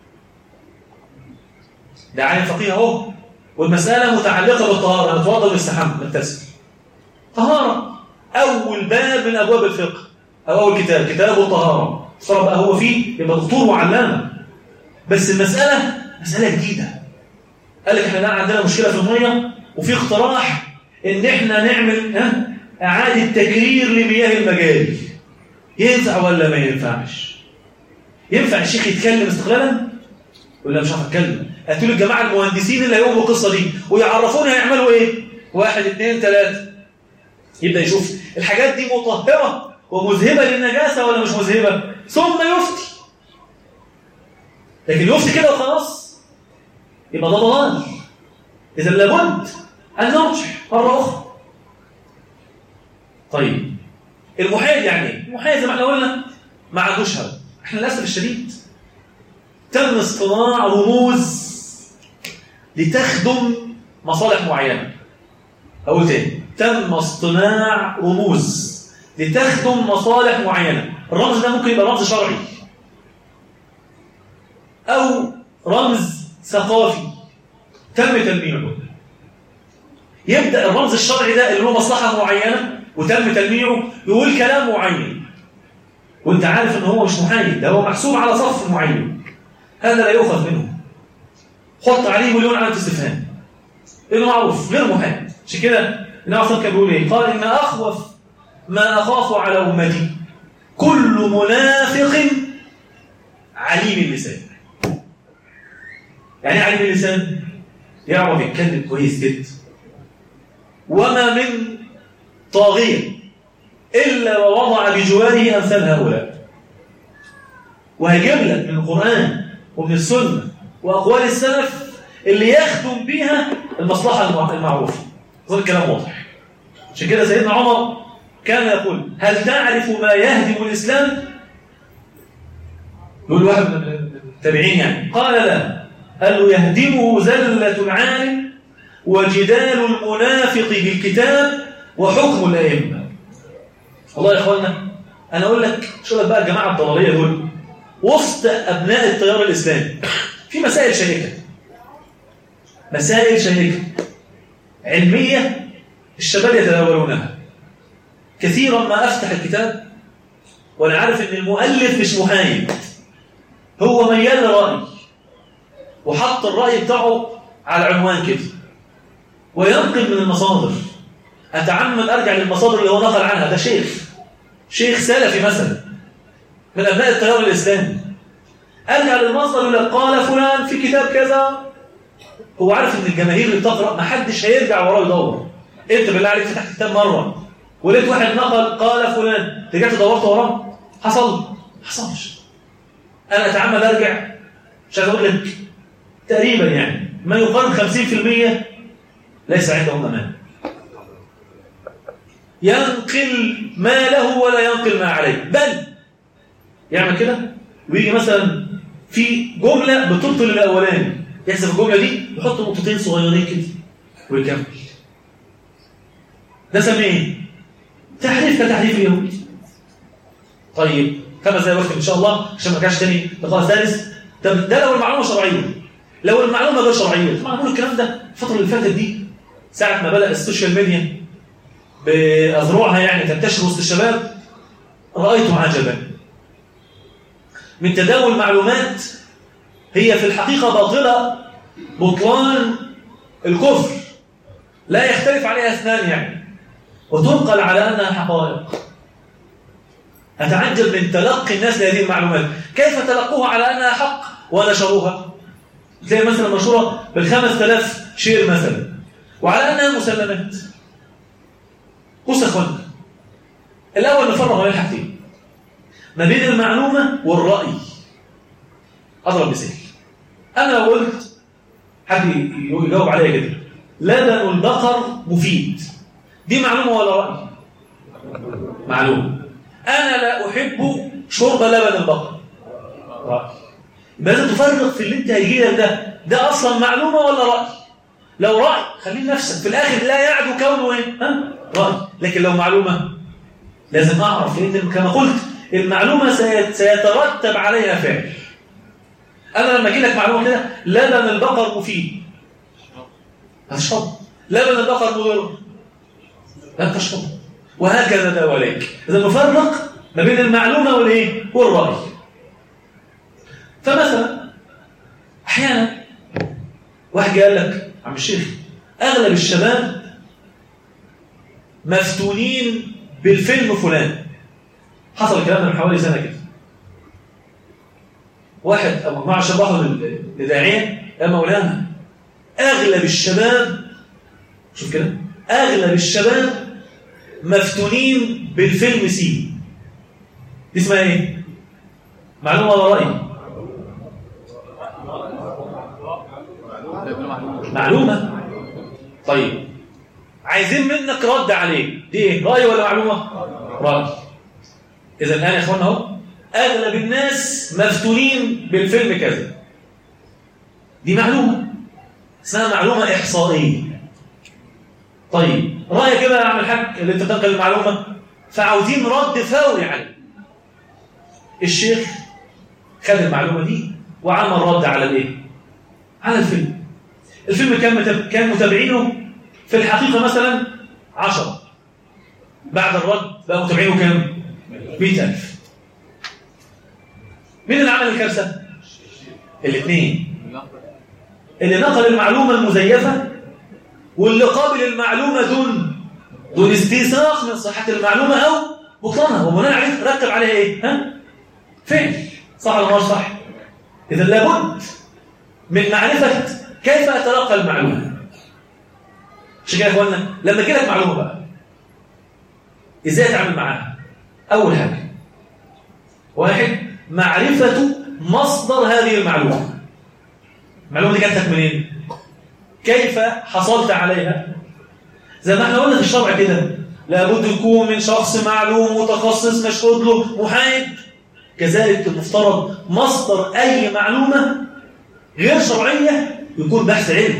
ده عالم فقيه اهو والمسألة متعلقة بالطهارة نتوضا ونستحم نغتسل طهارة أول باب من أبواب الفقه أو أول كتاب كتاب الطهارة صار بقى هو فيه يبقى دكتور وعلامة بس المسألة مسألة جديدة قال لك احنا الآن عندنا مشكلة في المية وفي اقتراح إن احنا نعمل ها إعادة تكرير لمياه المجاري ينفع ولا ما ينفعش؟ ينفع الشيخ يتكلم استقلالا؟ ولا مش عارف اتكلم هاتوا لي الجماعه المهندسين اللي هيقوموا القصه دي ويعرفونا هيعملوا ايه واحد اثنين ثلاثه يبدا يشوف الحاجات دي مطهره ومذهبه للنجاسه ولا مش مذهبه ثم يفتي لكن يفتي كده وخلاص يبقى ده ضلال اذا لابد ان نرجع مره اخرى طيب المحايد يعني ايه المحايد زي ما احنا قلنا ما عندوش هوى احنا للاسف الشديد تم اصطناع رموز لتخدم مصالح معينة أقول تاني تم اصطناع رموز لتخدم مصالح معينة الرمز ده ممكن يبقى رمز شرعي أو رمز ثقافي تم تلميعه يبدأ الرمز الشرعي ده اللي هو مصلحة معينة وتم تلميعه يقول كلام معين وانت عارف ان هو مش محايد ده هو محسوب على صف معين هذا لا يؤخذ منه حط عليه مليون علامه استفهام لانه معروف غير محايد عشان كده النبي صلى كان بيقول ايه؟ قال ان اخوف ما اخاف على امتي كل منافق عليم اللسان يعني عليم اللسان يعرف يتكلم كويس جدا وما من طاغية إلا ووضع بجواره أمثال هؤلاء وهيجيب لك من القرآن ومن السنة وأقوال السلف اللي يخدم بيها المصلحة المعروفة هذا الكلام واضح عشان كده سيدنا عمر كان يقول هل تعرف ما يهدم الإسلام؟ يقول واحد من التابعين يعني قال لا قال له يهدمه زلة العالم وجدال المنافق بالكتاب وحكم الأئمة والله يا إخوانا أنا أقول لك شو لك بقى الجماعة الضلالية دول وسط أبناء التيار الإسلامي في مسائل شائكة مسائل شائكة علمية الشباب يتداولونها كثيرا ما أفتح الكتاب وأنا عارف إن المؤلف مش محايد هو ميال لرأي وحط الرأي بتاعه على عنوان كده وينقل من المصادر أتعمد أرجع للمصادر اللي هو نقل عنها ده شيخ شيخ سلفي مثلا من أبناء التيار الإسلامي أرجع للمصدر يقول لك قال فلان في كتاب كذا هو عارف إن الجماهير اللي بتقرأ ما حدش هيرجع وراه يدور أنت بالله عليك فتحت كتاب مرة ولقيت واحد نقل قال فلان رجعت دورت وراه حصل ما حصلش أنا أتعمد أرجع مش عايز أقول لك تقريبا يعني ما يقارب 50% ليس عندهم أمان ينقل ما له ولا ينقل ما عليه بل يعمل كده ويجي مثلا في جملة بتبطل الأولاني يحسب الجملة دي يحط نقطتين صغيرين كده ويكمل ده سميه ايه؟ تحريف كتحريف اليهود طيب خمس دقايق وقت ان شاء الله عشان ما رجعش تاني لقاء ثالث طب ده لو المعلومه شرعيه لو المعلومه غير شرعيه طبعا بقول الكلام ده الفتره اللي فاتت دي ساعه ما بدا السوشيال ميديا باذرعها يعني تنتشر وسط الشباب رايت عجبا من تداول معلومات هي في الحقيقه باطله بطلان الكفر لا يختلف عليها اثنان يعني وتنقل على انها حقائق أتعجب من تلقي الناس لهذه المعلومات كيف تلقوها على أنها حق ونشروها زي مثلا مشهورة بالخمس ثلاث شير مثلا وعلى أنها مسلمات بص يا أخوانا الأول نفرق بين الحاجتين ما بين المعلومة والرأي أضرب مثال أنا لو قلت حد يجاوب عليا كده لبن البقر مفيد دي معلومة ولا رأي؟ معلومة أنا لا أحب شرب لبن البقر رأي لازم تفرق في اللي انت هيجي لك ده ده أصلا معلومة ولا رأي لو رأي خليه نفسك في الآخر لا يعدو كونه ايه ها؟ رأي لكن لو معلومة لازم أعرف لأن كما قلت المعلومة سيترتب عليها فعل أنا لما أجي لك معلومة كده لبن البقر مفيد هتشرب لبن البقر مضر لن تشرب وهكذا ده وليك إذا نفرق ما بين المعلومة والإيه؟ والرأي فمثلا أحيانا واحد قال لك عم الشيخ أغلب الشباب مفتونين بالفيلم فلان حصل الكلام ده من حوالي سنة كده واحد أو مجموعة شباب لداعين يا مولانا أغلب الشباب شوف كده أغلب الشباب مفتونين بالفيلم سي دي اسمها ايه معلومه ولا راي معلومه طيب عايزين منك رد عليه دي ايه راي ولا معلومه راي اذا الان يا اخوانا اهو اغلب الناس مفتونين بالفيلم كذا دي معلومه اسمها معلومه احصائيه طيب رايك ايه بقى يا عم الحاج اللي انت تنقل المعلومه فعاوزين رد فوري عليه الشيخ خد المعلومه دي وعمل رد على الايه على الفيلم الفيلم كان متب... كان متابعينه في الحقيقه مثلا 10 بعد الرد بقى متابعينه كام 100000 مين اللي عمل الكارثه الاثنين اللي نقل المعلومه المزيفه واللي قابل المعلومة دون دون استيثاق من صحة المعلومة أو بطلانها وبناء عليه رتب عليها إيه؟ ها؟ فعل صح ولا مش صح؟ إذا لابد من معرفة كيف أتلقى المعلومة عشان كده يا إخوانا لما تجي لك معلومة بقى إزاي أتعامل معاها؟ أول حاجة واحد معرفة مصدر هذه المعلومة المعلومة دي جاتك منين؟ كيف حصلت عليها زي ما احنا قلنا في الشرع كده لابد يكون من شخص معلوم متخصص مشهود له محايد كذلك المفترض مصدر اي معلومه غير شرعيه يكون بحث علمي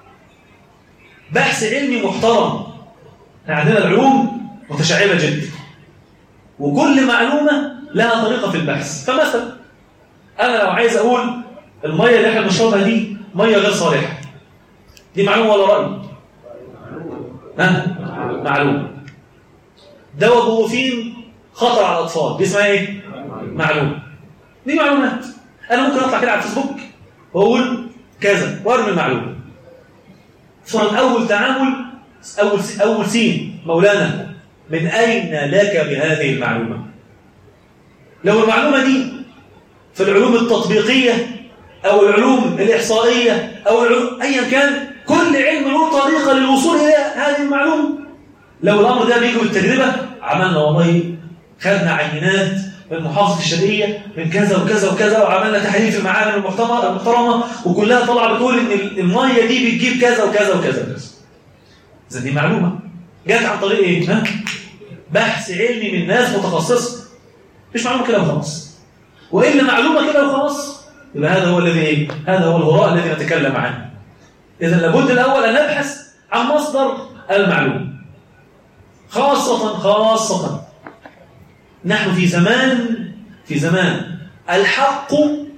بحث علمي محترم احنا عندنا العلوم متشعبه جدا وكل معلومه لها طريقه في البحث فمثلا انا لو عايز اقول الميه اللي احنا بنشربها دي ميه غير صالحه دي معلومة ولا رأي؟ ها؟ معلومة دواء بوفين خطر على الأطفال دي اسمها ايه؟ معلومة دي معلومات أنا ممكن أطلع كده على الفيسبوك وأقول كذا وأرمي المعلومة فرض أول تعامل أول أول سين مولانا من أين لك بهذه المعلومة لو المعلومة دي في العلوم التطبيقية أو العلوم الإحصائية أو العلوم أيا كان كل علم له طريقة للوصول إلى هذه المعلومة لو الأمر ده بيجي بالتجربة عملنا والله خدنا عينات من محافظة الشرقية من كذا وكذا وكذا وعملنا تحليل في المعامل المحترمة المحترمة وكلها طالعة بتقول إن المية دي بتجيب كذا وكذا وكذا وكذا إذا دي معلومة جت عن طريق إيه؟ ها؟ بحث علمي من ناس متخصصة مش معلومة كده وخلاص وإلا معلومة كده وخلاص يبقى هذا هو الذي إيه؟ هذا هو الهراء الذي نتكلم عنه إذا لابد الأول أن نبحث عن مصدر المعلومة خاصة خاصة نحن في زمان في زمان الحق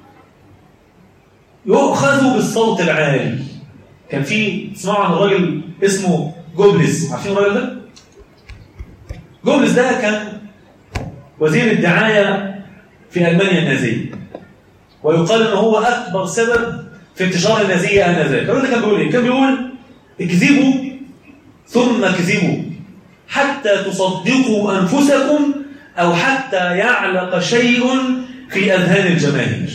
يؤخذ بالصوت العالي كان في تسمعوا عن الراجل اسمه جوبلز عارفين الراجل ده؟ جوبلز ده كان وزير الدعاية في ألمانيا النازية ويقال أنه هو أكبر سبب في انتشار النازية آنذاك الراجل ده كان بيقول إيه؟ كان بيقول اكذبوا ثم اكذبوا حتى تصدقوا أنفسكم أو حتى يعلق شيء في أذهان الجماهير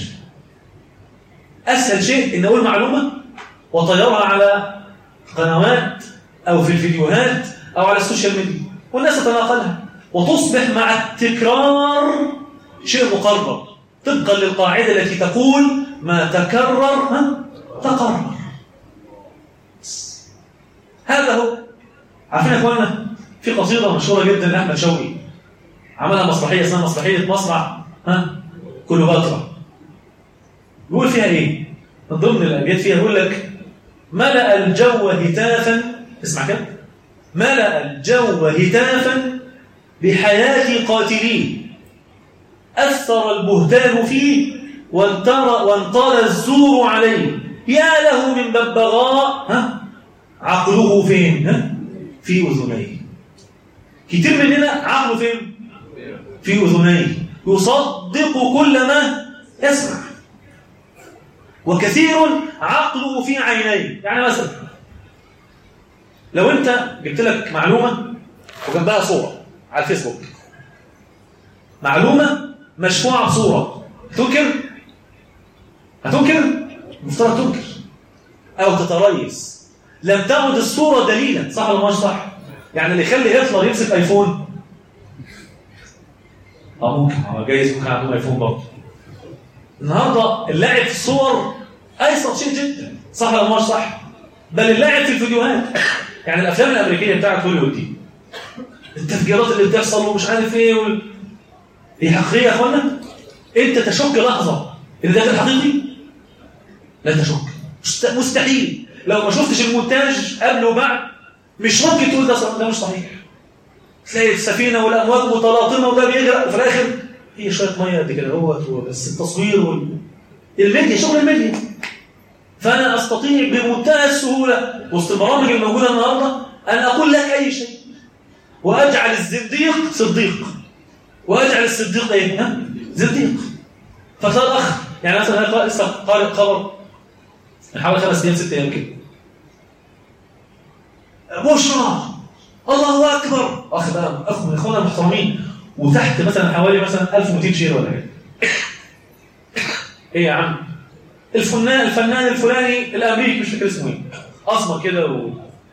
أسهل شيء إن أقول معلومة وطيرها على قنوات أو في الفيديوهات أو على السوشيال ميديا والناس تتناقلها وتصبح مع التكرار شيء مقرر طبقا للقاعدة التي تقول ما تكرر ها تقرر هذا هو عارفين يا اخوانا في قصيدة مشهورة جدا لأحمد شوقي عملها مسرحية اسمها مسرحية مصرع ها كليوباترا بيقول فيها ايه من ضمن الابيات فيها يقول لك ملأ الجو هتافا اسمع كده ملأ الجو هتافا بحياة قاتلين أثر البهتان فيه وانطر وانطر الزور عليه يا له من ببغاء ها عقله فين ها في أذنيه كتير مننا عقله فين في أذنيه يصدق كل ما يسمع وكثير عقله في عينيه يعني مثلا لو انت جبت لك معلومة وجنبها صورة على الفيسبوك معلومة مشفوعة بصورة تنكر هتنكر المفترض تنكر أو تتريث لم تعد الصورة دليلا صح ولا مش صح يعني اللي يخلي هتلر يمسك ايفون اه ممكن هو جايز ممكن عندهم ايفون برضه النهارده اللاعب في الصور ايسر شيء جدا صح ولا مش صح بل اللاعب في الفيديوهات يعني الافلام الامريكيه بتاعت هوليوود دي التفجيرات اللي بتحصل ومش عارف ايه وال... هي حقيقيه يا اخوانا انت تشك لحظه ان ده الحقيقي لا تشك مستحيل لو ما شفتش المونتاج قبل وبعد مش ممكن تقول ده ده مش صحيح تلاقي السفينه والامواج متلاطمه وده بيغرق وفي الاخر هي شويه ميه قد كده اهوت بس التصوير وال... الميديا شغل الميديا فانا استطيع بمنتهى السهوله وسط البرامج الموجوده النهارده ان اقول لك اي شيء واجعل الزنديق صديق واجعل الصديق ايه ها زنديق فتلاقي الاخ يعني مثلا انا لسه قارئ خبر من حوالي خمس ايام ست ايام كده بشرى الله اكبر اخ بقى اخ من اخواننا المحترمين وتحت مثلا حوالي مثلا 1200 شير ولا حاجه ايه يا عم الفنان الفنان الفلاني الامريكي مش فاكر اسمه ايه اسمر كده و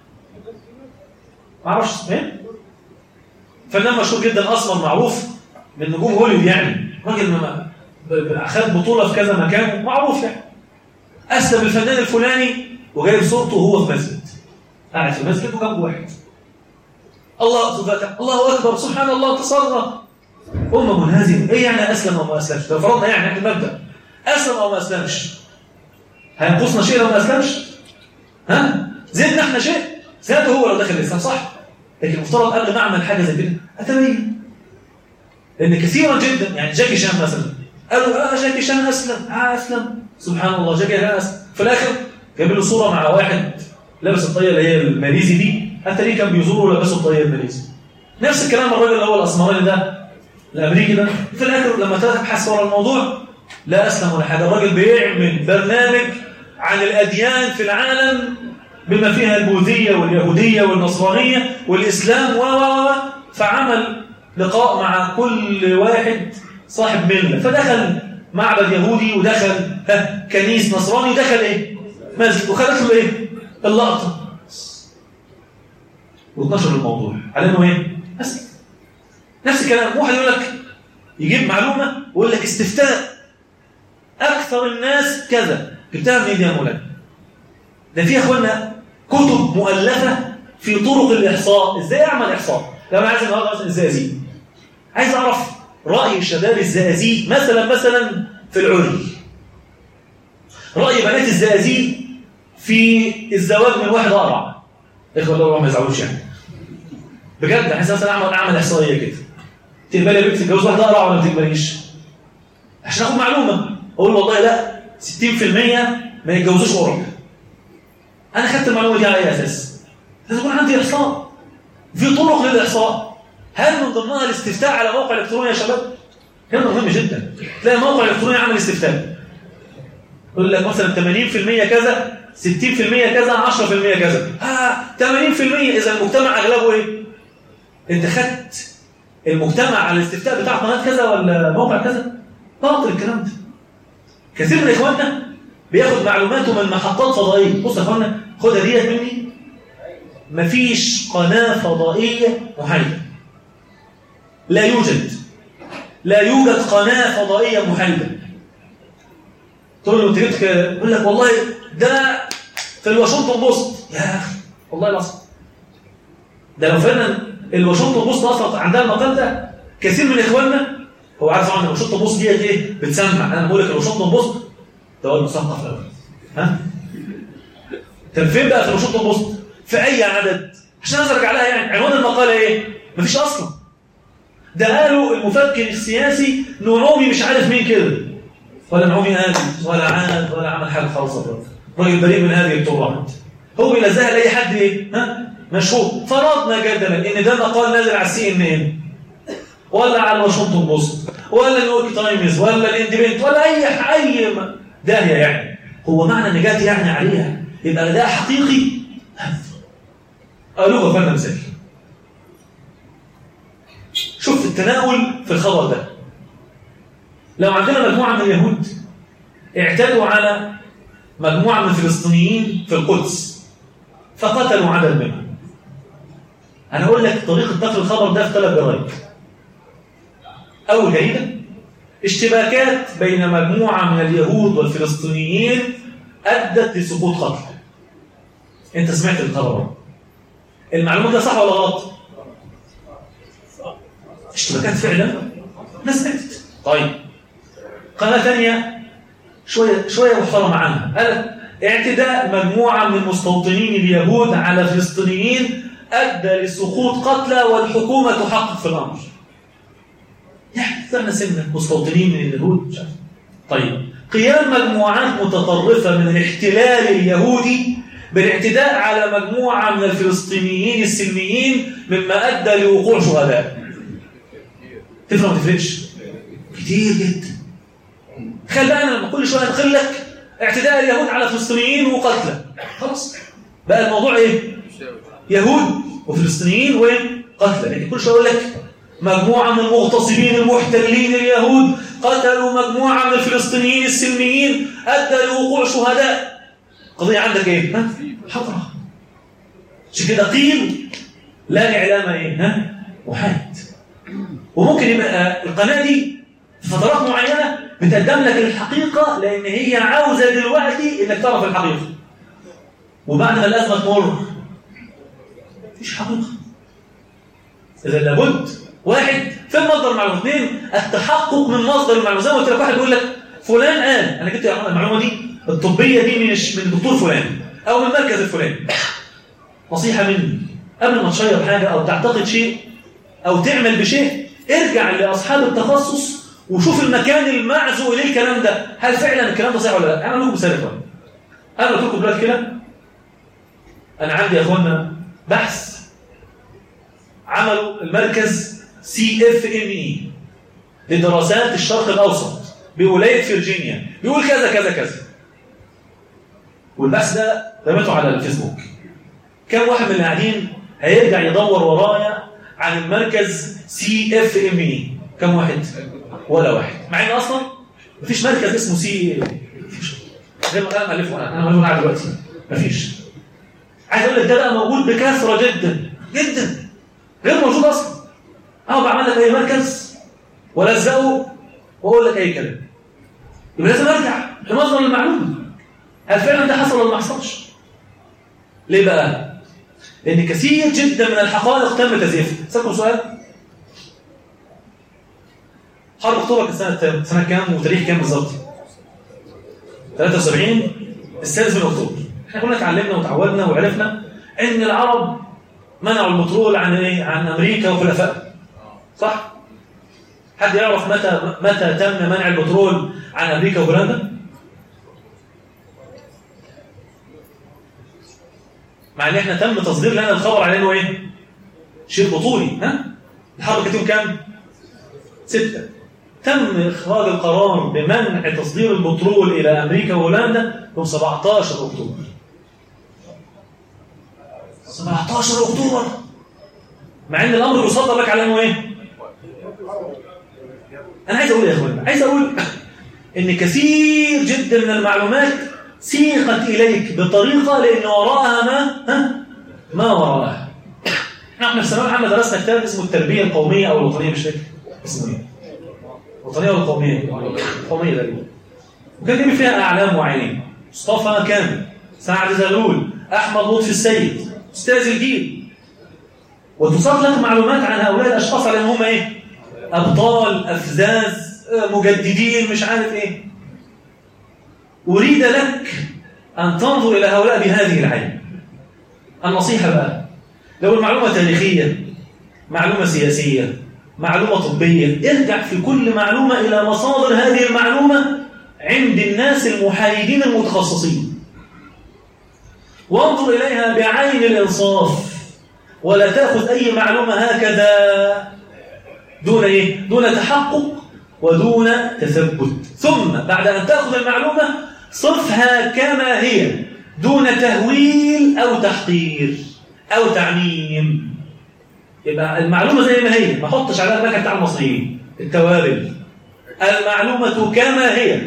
ما اعرفش اسمه ايه فنان مشهور جدا اسمر معروف من نجوم هوليوود يعني راجل خد بطوله في كذا مكان معروف يعني اسلم الفنان الفلاني وجايب صورته وهو في مسجد قاعد في المسجد وجنبه واحد الله فتح الله اكبر سبحان الله تصرف امه منهزمه ايه يعني اسلم او ما اسلمش لو فرضنا يعني احنا المبدا اسلم او ما اسلمش هينقصنا شيء لو ما اسلمش ها زدنا احنا شيء زاده هو لو دخل الاسلام صح لكن المفترض قبل ما اعمل حاجه زي كده اتبين لان كثيرا جدا يعني جاكي شان مثلا قالوا اه جاكي شان اسلم اه اسلم سبحان الله جاكي شان اسلم في الاخر جاب له صوره مع واحد لابس الطاقيه اللي هي الماليزي دي اتاريه كان بيزوره ولابسه الطاقيه الماليزي نفس الكلام الراجل اللي هو الاسمراني ده الامريكي ده في الاخر لما تبحث ورا الموضوع لا اسلم ولا حاجه الراجل بيعمل برنامج عن الاديان في العالم بما فيها البوذية واليهودية والنصرانية والإسلام و و و فعمل لقاء مع كل واحد صاحب ملة فدخل معبد يهودي ودخل ها كنيس نصراني ودخل ايه مسجد وخدت له ايه اللقطة و12 الموضوع على انه ايه بس نفس الكلام واحد يقول لك يجيب معلومة ويقول لك استفتاء أكثر الناس كذا جبتها منين دي يا مولانا ده في يا اخوانا كتب مؤلفة في طرق الإحصاء ازاي أعمل إحصاء لو أنا عايز النهارده مثلا الزقازيق عايز أعرف رأي شباب الزقازيق مثلا مثلا في العري رأي بنات الزقازيق في الزواج من واحد أقرع إخوة الله ما يزعلوش يعني بجد عايز مثلا أعمل أعمل إحصائية كده تقبلي يا بنت تتجوز واحد أقرع ولا ما تقبليش عشان آخد معلومة أقول والله لا 60% ما يتجوزوش قرع أنا خدت المعلومة دي على أي أساس؟ لازم يكون عندي إحصاء في طرق للإحصاء هل من ضمنها الاستفتاء على موقع إلكتروني يا شباب؟ هنا مهم جدا تلاقي موقع إلكتروني عمل استفتاء يقول لك مثلا 80% كذا 60% كذا 10% كذا ها 80% إذا المجتمع أغلبه إيه؟ أنت خدت المجتمع على الاستفتاء بتاع قناة كذا ولا موقع كذا؟ باطل الكلام ده كثير من إخواننا بياخد معلوماته من محطات فضائية بص يا اخوانا خدها ديت مني مفيش قناة فضائية محايدة لا يوجد لا يوجد قناة فضائية محايدة تقول له انت جبت كده يقول لك والله ده في الواشنطن بوست يا اخي والله العظيم ده لو فعلا الواشنطن بوست اصلا عندها المقال ده كثير من اخواننا هو عارف طبعا الواشنطن بوست ديت ايه بتسمع انا بقول لك الواشنطن بوست ده هو المثقف قوي ها طب فين بقى في الواشنطن بوست في اي عدد عشان ارجع لها يعني عنوان المقاله ايه مفيش اصلا ده قالوا المفكر السياسي نعومي مش عارف مين كده ولا نعومي آدم ولا عاد ولا عمل حاجه خالص راجل بريء من هذه الترهات هو بيلزقها لاي حد ايه ها مشهور فرضنا جدلا ان ده مقال نازل على السي ان ان ولا على الواشنطن بوست ولا نيويورك تايمز ولا الاندبنت ولا اي اي داهيه يعني هو معنى ان جات يعني عليها يبقى ده حقيقي قالوا فلنا مثال شوف التناول في الخبر ده لو عندنا مجموعه من اليهود اعتدوا على مجموعه من الفلسطينيين في القدس فقتلوا عدد منهم انا اقول لك طريقه نقل الخبر ده في ثلاث جرائد اول جريده اشتباكات بين مجموعة من اليهود والفلسطينيين أدت لسقوط قتل أنت سمعت الخبر المعلومة ده صح ولا غلط؟ اشتباكات فعلا ناس ماتت طيب قناة ثانية شوية شوية محترمة عنها قال اعتداء مجموعة من المستوطنين اليهود على فلسطينيين أدى لسقوط قتلى والحكومة تحقق في الأمر يعني طلعنا سنة مستوطنين من اليهود طيب قيام مجموعات متطرفة من الاحتلال اليهودي بالاعتداء على مجموعة من الفلسطينيين السلميين مما أدى لوقوع شهداء تفرق ما تفرقش كتير جدا تخيل بقى أنا لما كل شوية أدخل لك اعتداء اليهود على فلسطينيين وقتلى خلاص بقى الموضوع ايه يهود وفلسطينيين وقتلى لكن كل شوية أقول لك مجموعة من المغتصبين المحتلين اليهود قتلوا مجموعة من الفلسطينيين السلميين أدى لوقوع شهداء قضية عندك إيه؟ ها؟ حضرة عشان كده قيل لا إعلام إيه؟ ها؟ محايد وممكن يبقى القناة دي في فترات معينة بتقدم لك الحقيقة لأن هي عاوزة دلوقتي إنك تعرف الحقيقة وبعد ما الأزمة تمر مفيش حقيقة إذا لابد واحد فين مصدر المعلومه اثنين التحقق من مصدر المعلومه زي ما قلت لك واحد يقول لك فلان قال انا جبت المعلومه دي الطبيه دي من من الدكتور فلان او من المركز الفلاني نصيحه مني قبل ما تشير حاجه او تعتقد شيء او تعمل بشيء ارجع لاصحاب التخصص وشوف المكان المعزو اليه الكلام ده هل فعلا الكلام ده صحيح ولا لا اعمل لكم مثال يا اخوان انا قلت لكم دلوقتي كده انا عندي يا اخوانا بحث عملوا المركز سي اف ام اي لدراسات الشرق الاوسط بولايه فيرجينيا بيقول كذا كذا كذا والبحث ده رميته على الفيسبوك كم واحد من اللي قاعدين هيرجع يدور ورايا عن المركز سي اف ام اي كم واحد ولا واحد مع ان اصلا مفيش مركز اسمه سي مفيش غير ما انا مالفه انا انا مالفه قاعد دلوقتي مفيش عايز اقول لك ده بقى موجود بكثره جدا جدا غير موجود اصلا اهو بعمل لك اي مركز والزقه واقول لك اي كلام يبقى لازم ارجع لمصدر المعلومه هل فعلا ده حصل ولا ما حصلش ليه بقى لان كثير جدا من الحقائق تم تزييفها اسالكم سؤال حرب اكتوبر كانت سنه سنه كام وتاريخ كام بالظبط 73 السادس من اكتوبر احنا كنا اتعلمنا وتعودنا وعرفنا ان العرب منعوا البترول عن ايه عن امريكا وخلفائها صح حد يعرف متى متى تم منع البترول عن امريكا وهولندا مع ان احنا تم تصدير لنا الخبر على انه ايه شيء بطولي ها الحرب كانت يوم كام ستة تم اخراج القرار بمنع تصدير البترول الى امريكا وهولندا يوم 17 اكتوبر 17 اكتوبر مع ان الامر بيصدر لك على انه ايه انا عايز اقول يا اخوان عايز اقول ان كثير جدا من المعلومات سيقت اليك بطريقه لان وراءها ما ها ما وراءها احنا في الثانويه العامه درسنا كتاب اسمه التربيه القوميه او الوطنيه مش فاكر اسمه ايه الوطنيه ولا القوميه القوميه تقريبا وكان جايب فيها اعلام معينين مصطفى كامل سعد زغلول احمد لطفي السيد استاذ الجيل وتصاب لك معلومات عن هؤلاء الاشخاص على ان هم ايه ابطال افزاز مجددين مش عارف ايه اريد لك ان تنظر الى هؤلاء بهذه العين النصيحه بقى لو المعلومه تاريخيه معلومه سياسيه معلومه طبيه ارجع في كل معلومه الى مصادر هذه المعلومه عند الناس المحايدين المتخصصين وانظر اليها بعين الانصاف ولا تاخذ اي معلومه هكذا دون ايه دون تحقق ودون تثبت ثم بعد ان تاخذ المعلومه صرفها كما هي دون تهويل او تحقير او تعميم يبقى المعلومه زي ما هي ما احطش عليها المكنه بتاع المصريين التوابل المعلومه كما هي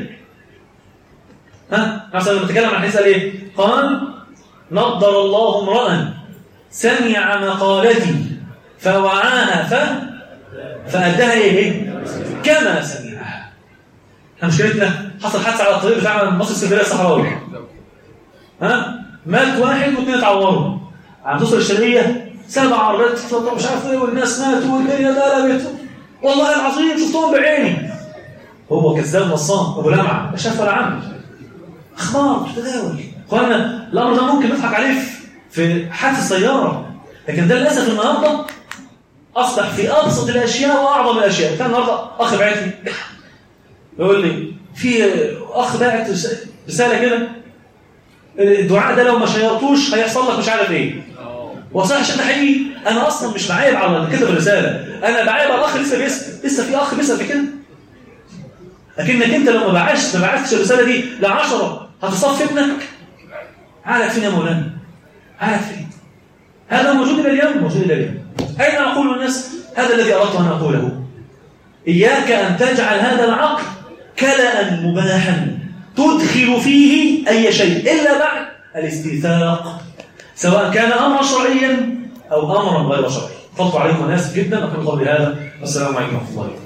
ها مثلا لما نتكلم عن نسال ايه قال نضر الله امرا سمع مقالتي فوعاها ف فأداها إيه؟ كما سمعها احنا مشكلتنا حصل حادثة على الطريق بتاع مصر السفرية الصحراوي ها مات واحد واثنين اتعوروا عم توصل الشرقية سبع عربيات مش عارف ايه والناس ماتوا والدنيا اتقلبت والله العظيم شفتهم بعيني هو كذاب نصام ابو لمعه لا شاف ولا عمل اخبار تتداول اخوانا الامر ده ممكن نضحك عليه في حادث السياره لكن ده للاسف النهارده اصبح في ابسط الاشياء واعظم الاشياء كان النهارده اخ بعت لي يقول لي في اخ باعت رساله كده الدعاء ده لو ما شيرتوش هيحصل لك مش عارف ايه وصح عشان حقيقي انا اصلا مش بعايب على اللي كتب الرساله انا بعايب على الاخ لسه بيسال لسه في اخ بيسال في كده لكنك انت لو ما بعتش ما بعتش الرساله دي ل 10 هتصفي ابنك عقلك فين يا مولانا عقلك فين هذا موجود الى اليوم موجود الى اليوم اين اقول للناس هذا الذي اردت ان اقوله اياك ان تجعل هذا العقل كلا مباحا تدخل فيه اي شيء الا بعد الاستيثاق سواء كان امرا شرعيا او امرا غير شرعي فضل عليكم ناس جدا اقول قولي هذا والسلام عليكم ورحمه الله